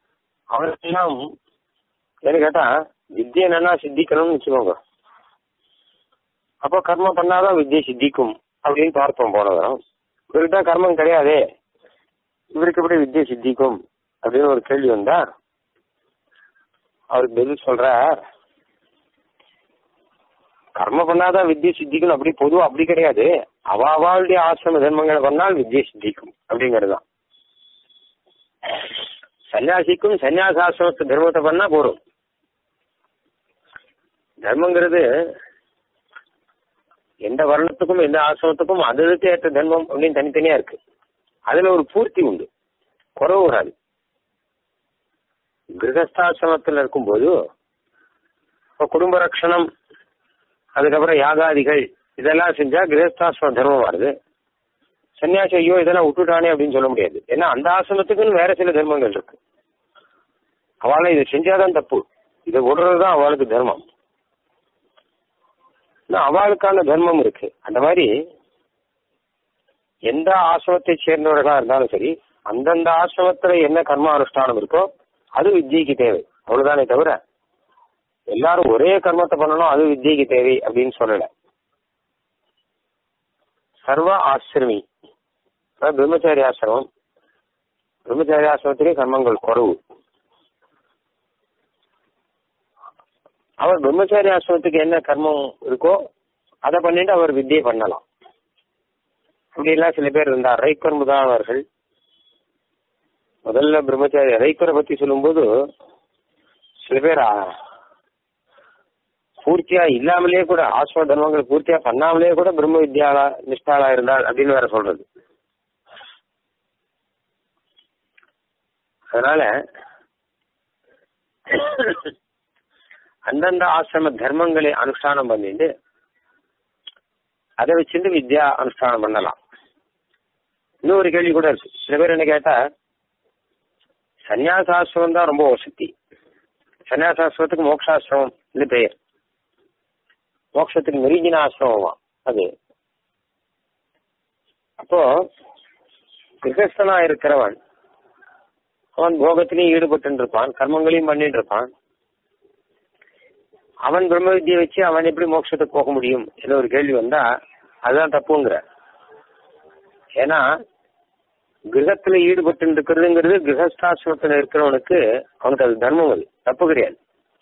Speaker 1: அவர்களெல்லாம் என்ன கேட்டா வித்தியை என்னன்னா சித்திக்கணும்னு வச்சுக்கோங்க அப்போ கர்மம் பண்ணாதான் வித்யை சித்திக்கும் அப்படின்னு பார்த்தோம் போன தரம் இவருக்கு தான் கர்மம் கிடையாதே இவருக்கு எப்படி வித்யை சித்திக்கும் அப்படின்னு ஒரு கேள்வி வந்தா அவருக்கு பதில் சொல்றார் கர்ம பண்ணாதான் வித்யை சித்திக்கும் அப்படி பொதுவா அப்படி கிடையாது அவ அவளுடைய ஆசிரம தர்மங்களை பண்ணால் வித்யை சித்திக்கும் அப்படிங்கிறது தான் சன்னியாசிக்கும் சன்னியாசாசிரமத்து தர்மத்தை பண்ணா போறோம் தர்மங்கிறது எந்த வர்ணத்துக்கும் எந்த ஆசிரமத்துக்கும் அதுக்கு ஏற்ற தர்மம் அப்படின்னு தனித்தனியா இருக்கு அதுல ஒரு பூர்த்தி உண்டு குறவு வராது கிரகஸ்தாசிரமத்தில் இருக்கும்போது இப்போ குடும்ப ரட்சணம் அதுக்கப்புறம் யாகாதிகள் இதெல்லாம் செஞ்சா கிரகஸ்தாசிரம தர்மம் வருது சன்னியாசி ஐயோ இதெல்லாம் விட்டுட்டானே அப்படின்னு சொல்ல முடியாது ஏன்னா அந்த ஆசிரமத்துக்குன்னு வேற சில தர்மங்கள் இருக்கு அவளை இதை செஞ்சாதான் தப்பு இதை விடுறதுதான் அவளுக்கு தர்மம் அவளுக்கான தர்மம் இருக்கு அந்த மாதிரி எந்த ஆசிரமத்தை சேர்ந்தவர்களா இருந்தாலும் சரி அந்தந்த ஆசிரமத்துல என்ன கர்ம அனுஷ்டானம் இருக்கோ அது வித்யைக்கு தேவை அவ்வளவுதானே தவிர எல்லாரும் ஒரே கர்மத்தை பண்ணணும் அது வித்யைக்கு தேவை அப்படின்னு சொல்லல சர்வ ஆசிரமி பிரம்மச்சாரி ஆசிரமம் பிரம்மச்சாரி ஆசிரமத்திலே கர்மங்கள் குறவு அவர் பிரம்மச்சாரி ஆசிரமத்துக்கு என்ன கர்மம் இருக்கோ அதை பண்ணிட்டு அவர் வித்தியை பண்ணலாம் அப்படி எல்லாம் சில பேர் இருந்தார் ரைக்கர் முதலானவர்கள் முதல்ல பிரம்மச்சாரி ரைக்கரை பத்தி சொல்லும்போது சில பேர் பூர்த்தியா இல்லாமலே கூட ஆசிரம தர்மங்கள் பூர்த்தியா பண்ணாமலே கூட பிரம்ம வித்யாலா நிஷ்டாலா இருந்தாள் அப்படின்னு வேற சொல்றது அதனால அந்தந்த ஆசிரம தர்மங்களை அனுஷ்டானம் பண்ணிட்டு அதை வச்சுட்டு வித்யா அனுஷ்டானம் பண்ணலாம் இன்னொரு கேள்வி கூட இருக்கு சில பேர் என்ன கேட்டா சன்னியாசாசிரமம் தான் ரொம்ப வசதி சன்னியாசாசிரமத்துக்கு மோக்ஷாசிரமம் பெயர் மோட்சத்துக்கு நெருங்கின ஆசிரமமா அது அப்போ கிரகஸ்தனா இருக்கிறவன் அவன் போகத்திலையும் ஈடுபட்டு இருப்பான் கர்மங்களையும் பண்ணிட்டு இருப்பான் அவன் பிரம்ம வித்தியை வச்சு அவன் எப்படி மோட்சத்துக்கு போக முடியும் என்ற ஒரு கேள்வி வந்தா அதுதான் தப்புங்கிற ஏன்னா கிரகத்துல ஈடுபட்டு இருக்கிறதுங்கிறது கிரகஸ்தாசிரமத்துல இருக்கிறவனுக்கு அவனுக்கு அது தர்மம் அது தப்பு கிடையாது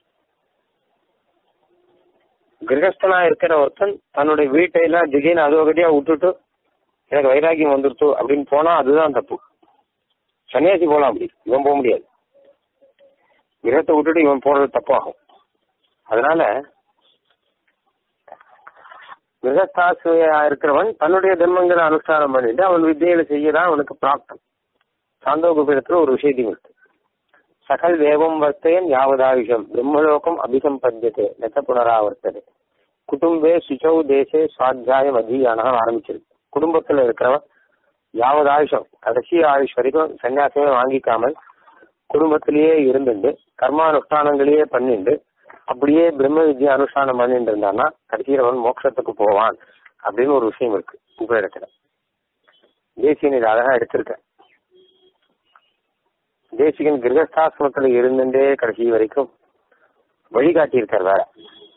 Speaker 1: கிரகஸ்தனா இருக்கிற ஒருத்தன் தன்னுடைய வீட்டை எல்லாம் திடீர்னு அதோகடியா விட்டுட்டு எனக்கு வைராக்கியம் வந்துருச்சு அப்படின்னு போனா அதுதான் தப்பு சன்னியாசி போலாம் அப்படி இவன் போக முடியாது கிரகத்தை விட்டுட்டு இவன் போறது தப்பாகும் அதனால கிரகஸ்தாசிரியா இருக்கிறவன் தன்னுடைய தர்மங்களை அனுஷ்டானம் பண்ணிட்டு அவன் வித்தியில செய்யதான் அவனுக்கு பிராப்தம் சாந்தோபீடத்துல ஒரு விஷயத்தையும் இருக்கு சகல் வேவம் வர்த்தையன் யாவதாயுஷம் பிரம்மலோகம் அபிசம்பத்தியதே நெத்த புனராவர்த்தது குடும்பே சுச்சௌ தேசே சுவாத்தியாயம் அதிகான ஆரம்பிச்சிருக்கு குடும்பத்துல இருக்கிறவன் யாவது ஆயுஷம் கடைசி ஆயுஷ் வரைக்கும் சன்னியாசமே வாங்கிக்காமல் குடும்பத்திலேயே இருந்துட்டு கர்மானுஷ்டானங்களையே பண்ணிட்டு அப்படியே பிரம்ம வித்யா அனுஷ்டானம் பண்ணிட்டு இருந்தான்னா கடைசியில் அவன் மோட்சத்துக்கு போவான் அப்படின்னு ஒரு விஷயம் இருக்கு உபரிடத்துல தேசியன் இது அழகா எடுத்திருக்க தேசிகன் கிரகஸ்தாசிரமத்துல இருந்துட்டே கடைசி வரைக்கும் வழிகாட்டியிருக்கார் வேற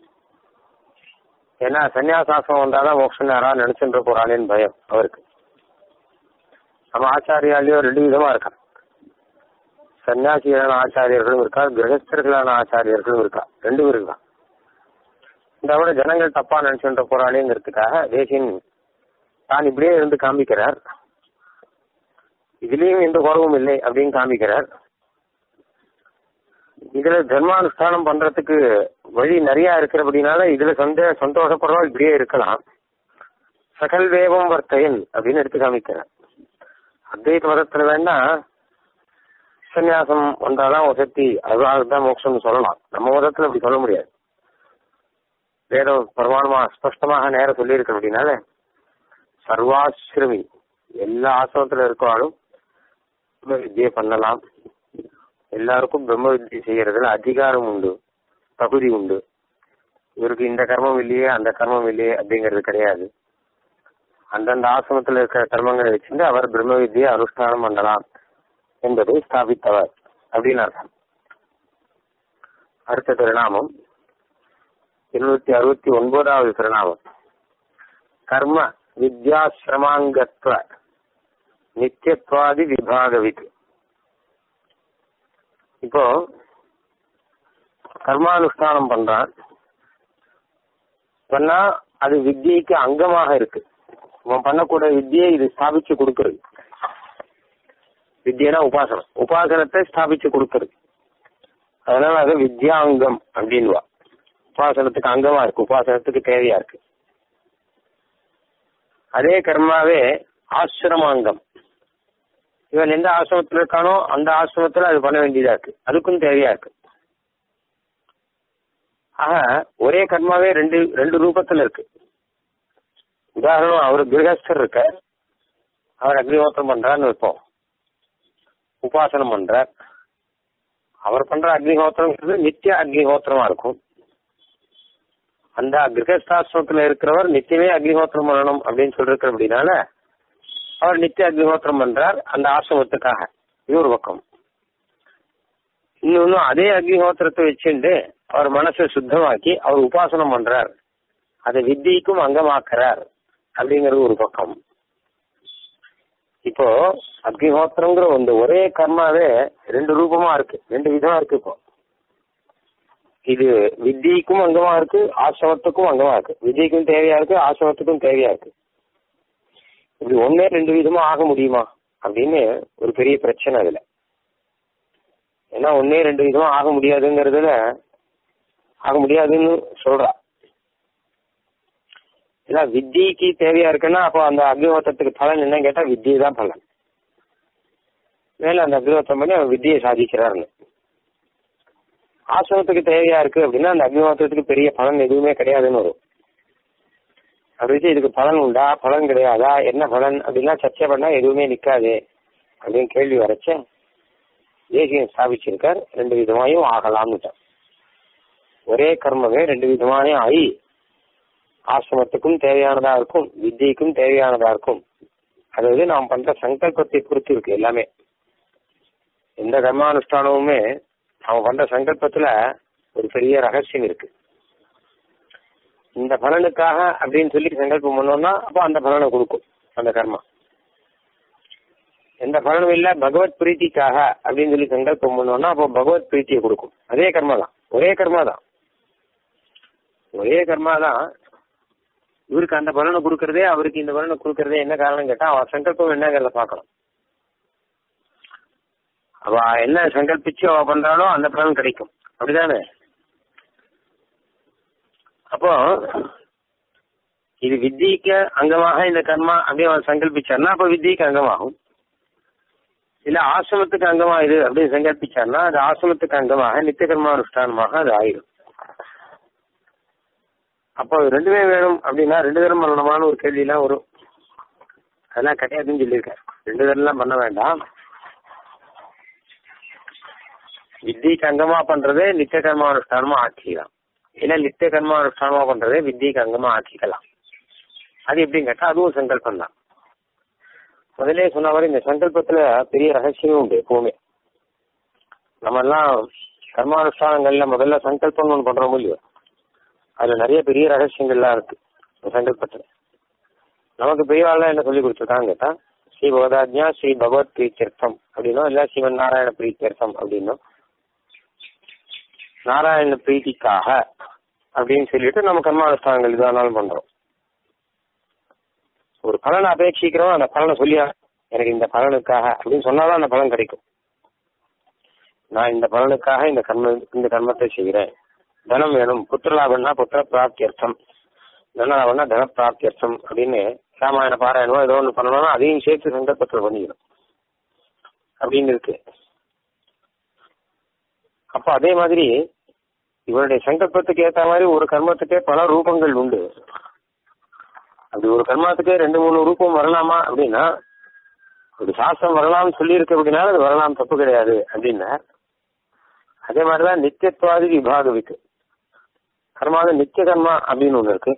Speaker 1: ஏன்னா சன்னியாசாசிரமம் வந்தாதான் மோட்சம் யாரா நினைச்சுட்டு போறானேன்னு பயம் அவருக்கு நம்ம ஆச்சாரியாலேயோ ரெண்டு விதமா இருக்கான் சன்னியாசிகளான ஆச்சாரியர்களும் இருக்கா கிரகஸ்தர்களான ஆச்சாரியர்களும் இருக்கா ரெண்டும் இருக்கா இந்த விட ஜனங்கள் தப்பா நினைச்சுட்டு போறாளேங்கிறதுக்காக தேசியன் தான் இப்படியே இருந்து காமிக்கிறார் இதுலயும் எந்த குறவும் இல்லை அப்படின்னு காமிக்கிறார் இதுல தர்மானுஷ்டானம் பண்றதுக்கு வழி நிறைய இருக்கிறபடினால இதுல சந்தே சந்தோஷப்படுறவா இப்படியே இருக்கலாம் சகல் வேவம் வர்த்தையன் அப்படின்னு எடுத்து காமிக்கிறார் அத்வைத மதத்துல வேணா சன்னியாசம் வந்தாதான் வசதி அதுதான் மோட்சம்னு சொல்லலாம் நம்ம மதத்துல அப்படி சொல்ல முடியாது வேதம் பிரமாணமா ஸ்பஷ்டமாக நேரம் சொல்லியிருக்க அப்படின்னால சர்வாசிரமி எல்லா ஆசிரமத்துல இருக்காலும் பிரம்ம வித்தியை பண்ணலாம் எல்லாருக்கும் பிரம்ம வித்தியை செய்யறதுல அதிகாரம் உண்டு தகுதி உண்டு இவருக்கு இந்த கர்மம் இல்லையே அந்த கர்மம் இல்லையே அப்படிங்கிறது கிடையாது அந்தந்த ஆசிரமத்தில் இருக்கிற கர்மங்களை வச்சுட்டு அவர் பிரம்ம வித்தியை அனுஷ்டானம் பண்ணலாம் என்பதை ஸ்தாபித்தவர் அப்படின்னு அர்த்தம் அடுத்த திருநாமம் இருநூத்தி அறுபத்தி ஒன்பதாவது திருநாமம் கர்ம வித்யாசிரமாங்கத்வ நித்தியத்வாதி விபாகவித் இப்போ கர்மானுஷ்டானம் பண்றான் பண்ணா அது வித்தியைக்கு அங்கமாக இருக்கு இவன் பண்ணக்கூடிய வித்தியை இது ஸ்தாபிச்சு கொடுக்கறது வித்தியனா உபாசனம் உபாசனத்தை ஸ்தாபிச்சு கொடுக்கறது அதனால அது வித்யாங்கம் அப்படின்வா உபாசனத்துக்கு அங்கமா இருக்கு உபாசனத்துக்கு தேவையா இருக்கு அதே கர்மாவே ஆசிரமாங்கம் இவன் எந்த ஆசிரமத்தில் இருக்கானோ அந்த ஆசிரமத்துல அது பண்ண வேண்டியதா இருக்கு அதுக்கும் தேவையா இருக்கு ஆக ஒரே கர்மாவே ரெண்டு ரெண்டு ரூபத்துல இருக்கு உதாரணம் அவர் கிரகஸ்தர் இருக்க அவர் அக்னிஹோத்திரம் பண்றான்னு இருப்போம் உபாசனம் பண்றார் அவர் பண்ற அக்னிஹோத்திரம்ங்கிறது நித்திய அக்னிஹோத்திரமா இருக்கும் அந்த கிரகஸ்தாசிரமத்துல இருக்கிறவர் நித்தியமே அக்னிஹோத்திரம் பண்ணணும் அப்படின்னு சொல்லிருக்கிற அப்படின்னால அவர் நித்திய அக்னிஹோத்திரம் பண்றார் அந்த ஆசிரமத்துக்காக இது ஒரு பக்கம் இன்னொன்னு அதே அக்னிஹோத்திரத்தை வச்சுட்டு அவர் மனசை சுத்தமாக்கி அவர் உபாசனம் பண்றார் அதை வித்தியைக்கும் அங்கமாக்குறார் அப்படிங்கிறது ஒரு பக்கம் இப்போ அக்னிஹோத்திரங்கிற இந்த ஒரே கர்மாவே ரெண்டு ரூபமா இருக்கு ரெண்டு விதமா இருக்கு இப்போ இது வித்தியைக்கும் அங்கமா இருக்கு ஆசிரமத்துக்கும் அங்கமா இருக்கு வித்தியைக்கும் தேவையா இருக்கு ஆசிரமத்துக்கும் தேவையா இருக்கு இப்படி ஒன்னே ரெண்டு விதமா ஆக முடியுமா அப்படின்னு ஒரு பெரிய பிரச்சனை அதுல ஏன்னா ஒன்னே ரெண்டு விதமா ஆக முடியாதுங்கிறதுல ஆக முடியாதுன்னு சொல்றா ஏன்னா வித்தியைக்கு தேவையா இருக்குன்னா அப்போ அந்த அக்னிஹோத்திரத்துக்கு பலன் என்னன்னு கேட்டா வித்தியை தான் பலன் மேல அந்த அக்னிஹோத்திரம் பண்ணி அவன் வித்தியை சாதிக்கிறாருன்னு ஆசிரமத்துக்கு தேவையா இருக்கு அப்படின்னா அந்த அக்னிஹோத்திரத்துக்கு பெரிய பலன் எதுவுமே கிடையாதுன்னு வரும் அப்படி வச்சு இதுக்கு பலன் உண்டா பலன் கிடையாதா என்ன பலன் அப்படின்னா சர்ச்சை பண்ணா எதுவுமே நிக்காது அப்படின்னு கேள்வி வரைச்ச தேசியம் ஸ்தாபிச்சிருக்கார் ரெண்டு விதமாயும் ஆகலாம்னுட்டார் ஒரே கர்மமே ரெண்டு விதமாயும் ஆகி ஆசிரமத்துக்கும் தேவையானதா இருக்கும் வித்தியைக்கும் தேவையானதா இருக்கும் அதாவது நாம் பண்ற சங்கல்பத்தை பொறுத்து இருக்கு எல்லாமே எந்த கர்மானுஷ்டானமுமே அவன் பண்ற சங்கல்பத்துல ஒரு பெரிய ரகசியம் இருக்கு இந்த பலனுக்காக அப்படின்னு சொல்லி சங்கல்பம் பண்ணோம்னா அப்போ அந்த பலனை கொடுக்கும் அந்த கர்மா எந்த பலனும் இல்ல பகவத் பிரீத்திக்காக அப்படின்னு சொல்லி சங்கல்பம் பண்ணோம்னா அப்போ பகவத் பிரீத்தியை கொடுக்கும் அதே கர்மா தான் ஒரே கர்மா தான் ஒரே கர்மா தான் இவருக்கு அந்த பலனை கொடுக்கறதே அவருக்கு இந்த பலனை கொடுக்கறதே என்ன காரணம் கேட்டா அவன் சங்கல்பம் என்னங்கிறத பார்க்கணும் அவ என்ன சங்கல்பிச்சு அவ பண்றாளோ அந்த பலன் கிடைக்கும் அப்படிதானே அப்போ இது வித்தியக்கு அங்கமாக இந்த கர்மா அப்படியே அவன் சங்கல்பிச்சார்னா அப்ப வித்தியக்கு அங்கமாகும் இல்ல ஆசிரமத்துக்கு அங்கமா இது அப்படின்னு சங்கல்பிச்சார்னா அது ஆசிரமத்துக்கு அங்கமாக நித்திய கர்மானுஷ்டானமாக அது ஆயிடும் அப்போ ரெண்டுமே வேணும் அப்படின்னா ரெண்டு தரம் பண்ணணுமான்னு ஒரு கேள்வியெல்லாம் வரும் அதெல்லாம் கிடையாதுன்னு சொல்லியிருக்கேன் ரெண்டு தரம்லாம் பண்ண வேண்டாம் வித்தியக்கு அங்கமா பண்றதே நித்திய கர்மானுஷ்டானமா ஆக்கிக்கலாம் இல்ல நித்திய கர்மானுஷ்டானமா பண்றதே வித்தியக்கு அங்கமா ஆக்கிக்கலாம் அது எப்படின்னு கேட்டா அதுவும் சங்கல்பம் தான் முதலே சொன்ன மாதிரி இந்த சங்கல்பத்துல பெரிய ரகசியமும் உண்டு எப்பவுமே நம்ம எல்லாம் கர்மானுஷ்டானங்கள்ல முதல்ல சங்கல்பம் ஒன்று பண்றோம் இல்லையோ அதுல நிறைய பெரிய ரகசியங்கள்லாம் இருக்கு இந்த சங்கல்பத்துல நமக்கு பெரியவாள்லாம் என்ன சொல்லி கொடுத்துருக்காங்க கேட்டா ஸ்ரீ பகவதாஜ்யா ஸ்ரீ பகவத் பிரீத்தியர்த்தம் அப்படின்னும் இல்ல சிவன் நாராயண பிரீத்தியர்த்தம் அப்படின்னும் நாராயண பிரீத்திக்காக அப்படின்னு சொல்லிட்டு நம்ம கர்மானுஷ்டானங்கள் இதானாலும் பண்றோம் ஒரு பலனை அபேட்சிக்கிறோம் அந்த பலனை சொல்லியா எனக்கு இந்த பலனுக்காக அப்படின்னு சொன்னாதான் அந்த பலன் கிடைக்கும் நான் இந்த பலனுக்காக இந்த கர்ம இந்த கர்மத்தை செய்கிறேன் தனம் வேணும் புத்திரலாபம்னா புத்திர பிராப்தியர்த்தம் தனலாபம்னா தன பிராப்தியர்த்தம் அப்படின்னு ராமாயண பாராயணமோ ஏதோ ஒன்று பண்ணணும்னா அதையும் சேர்த்து சங்கல்பத்தில் பண்ணிக்கணும் அப்படின்னு இருக்கு அப்ப அதே மாதிரி இவருடைய சங்கல்பத்துக்கு ஏத்த மாதிரி ஒரு கர்மத்துக்கே பல ரூபங்கள் உண்டு அப்படி ஒரு கர்மத்துக்கே ரெண்டு மூணு ரூபம் வரலாமா அப்படின்னா ஒரு சாஸ்திரம் வரலாம்னு சொல்லியிருக்கு அப்படின்னா அது வரலாம் தப்பு கிடையாது அப்படின்னா அதே மாதிரிதான் நித்தியத்துவாதி விபாகம் இருக்கு கர்மாவது நித்திய கர்மா அப்படின்னு ஒண்ணு இருக்கு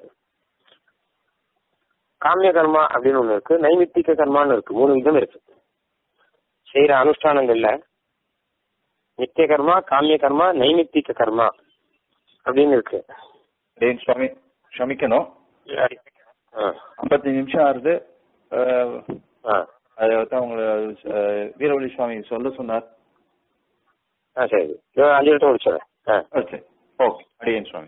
Speaker 1: காமிய கர்மா அப்படின்னு ஒண்ணு இருக்கு நைமித்திக கர்மான்னு இருக்கு மூணு விதம் இருக்கு செய்யற அனுஷ்டானங்கள்ல நித்திய கர்மா காமிய கர்மா நைமித்திக கர்மா அப்படின்னு இருக்கு
Speaker 2: டேய் ஷமி ஷமிக்கணும்
Speaker 1: ஆ
Speaker 2: ஐம்பத்தஞ்சு நிமிஷம் ஆறுது அஹ்,
Speaker 1: ஆ
Speaker 2: அதை தான் உங்களை அஹ், வீரவழி சுவாமி சொல்ல சொன்னார்
Speaker 1: ஆ சரி இதோ அஞ்சு நிமிஷம் முடிச்சிடுறேன் ஆ
Speaker 2: ஓகே ஓகே அடியேன் சுவாமி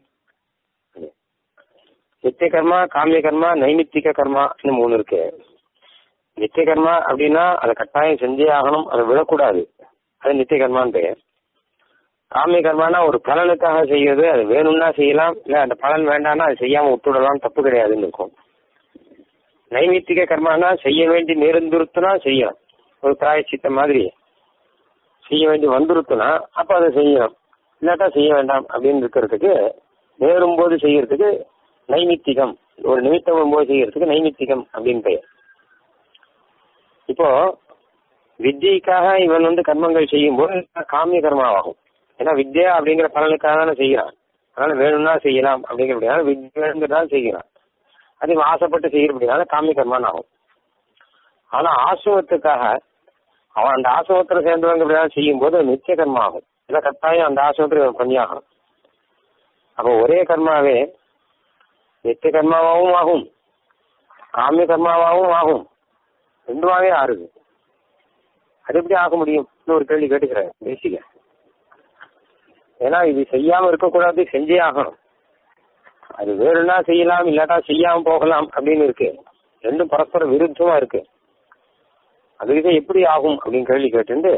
Speaker 1: நித்திய கர்மா காமிய கர்மா நைமித்திக கர்மான்னு மூணு இருக்கு நித்திய கர்மா அப்படின்னா அதை கட்டாயம் செஞ்சே ஆகணும் அதை விடக்கூடாது அது நித்திய கர்மான்னு பெயர் காமிய கர்மானா ஒரு பலனுக்காக செய்யறது அது வேணும்னா செய்யலாம் இல்ல அந்த பலன் வேண்டாம்னா அது செய்யாம விட்டுடலாம் தப்பு கிடையாதுன்னு இருக்கும் நைமித்திக கர்மானா செய்ய வேண்டி நேர்ந்துருத்துனா செய்யலாம் ஒரு பிராயச்சித்த மாதிரி செய்ய வேண்டி வந்துருத்துனா அப்ப அதை செய்யணும் இல்லாட்டா செய்ய வேண்டாம் அப்படின்னு இருக்கிறதுக்கு நேரும் போது செய்யறதுக்கு நைமித்திகம் ஒரு நிமித்தம் வரும்போது செய்யறதுக்கு நைமித்திகம் அப்படின்னு பெயர் இப்போ வித்தியைக்காக இவன் வந்து கர்மங்கள் செய்யும் போது காமிய கர்மாவாகும் ஏன்னா வித்யா அப்படிங்கிற பலனுக்காக தானே செய்கிறான் அதனால வேணும்னா செய்யலாம் அப்படிங்கிறபடினால வித்யாங்கிறதால செய்கிறான் அது இவன் ஆசைப்பட்டு செய்யறபடினால காமிய கர்மான்னு ஆகும் ஆனா ஆசிரமத்துக்காக அவன் அந்த ஆசிரமத்தில் சேர்ந்தவங்க இப்படிதான் செய்யும் போது அது நித்திய கர்மா ஆகும் இல்லை கட்டாயம் அந்த ஆசிரமத்தில் இவன் பண்ணியாகணும் அப்போ ஒரே கர்மாவே நித்திய கர்மாவாகவும் ஆகும் காமிய கர்மாவாகவும் ஆகும் ரெண்டுமாவே ஆறுது அது எப்படி ஆக முடியும் ஒரு கேள்வி கேட்டுக்கிறேன் பேசிக்க ஏன்னா இது செய்யாம இருக்கக்கூடாது செஞ்சே ஆகணும் அது வேணும்னா செய்யலாம் இல்லாட்டா செய்யாம போகலாம் அப்படின்னு இருக்கு ரெண்டும் பரஸ்பர விருத்தமா இருக்கு அதுக்கு எப்படி ஆகும் அப்படின்னு கேள்வி கேட்டு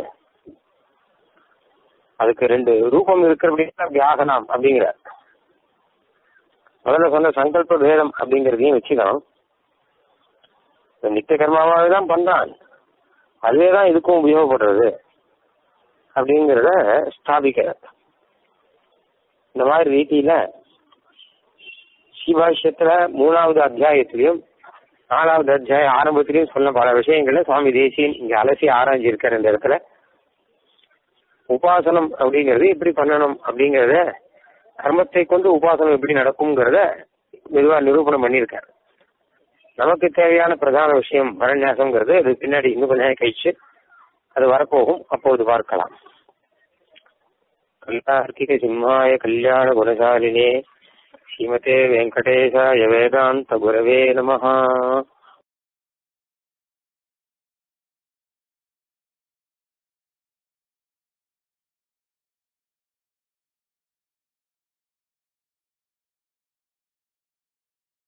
Speaker 1: அதுக்கு ரெண்டு ரூபம் இருக்கிறபடியா அப்படி ஆகலாம் அப்படிங்கிற முதல்ல சொன்ன சங்கல்ப வேதம் அப்படிங்கிறதையும் வச்சுக்கணும் இந்த நித்திய கர்மாவாவே தான் பண்றான் அதுவே தான் இதுக்கும் உபயோகப்படுறது அப்படிங்கிறத ஸ்தாபிக்கிறார் இந்த மாதிரி ரீதியில சிவாஷ்யத்துல மூணாவது அத்தியாயத்திலையும் நாலாவது அத்தியாய ஆரம்பத்திலையும் சொன்ன பல விஷயங்களை சுவாமி தேசியன் இங்க அலசி ஆராய்ஞ்சிருக்கார் இந்த இடத்துல உபாசனம் அப்படிங்கிறது எப்படி பண்ணணும் அப்படிங்கறத கர்மத்தை கொண்டு உபாசனம் எப்படி நடக்கும்ங்கிறத மெதுவா நிரூபணம் பண்ணியிருக்காரு நமக்கு தேவையான பிரதான விஷயம் பரநியாசம்ங்கிறது அது பின்னாடி இன்னும் கொஞ்ச நேரம் கழிச்சு அது வரப்போகும் அப்போது பார்க்கலாம் கல்யார்த்திக சிம்மாய கல்யாண குணசாலினே ஸ்ரீமதே வெங்கடேசாய வேதாந்த குரவே நமஹா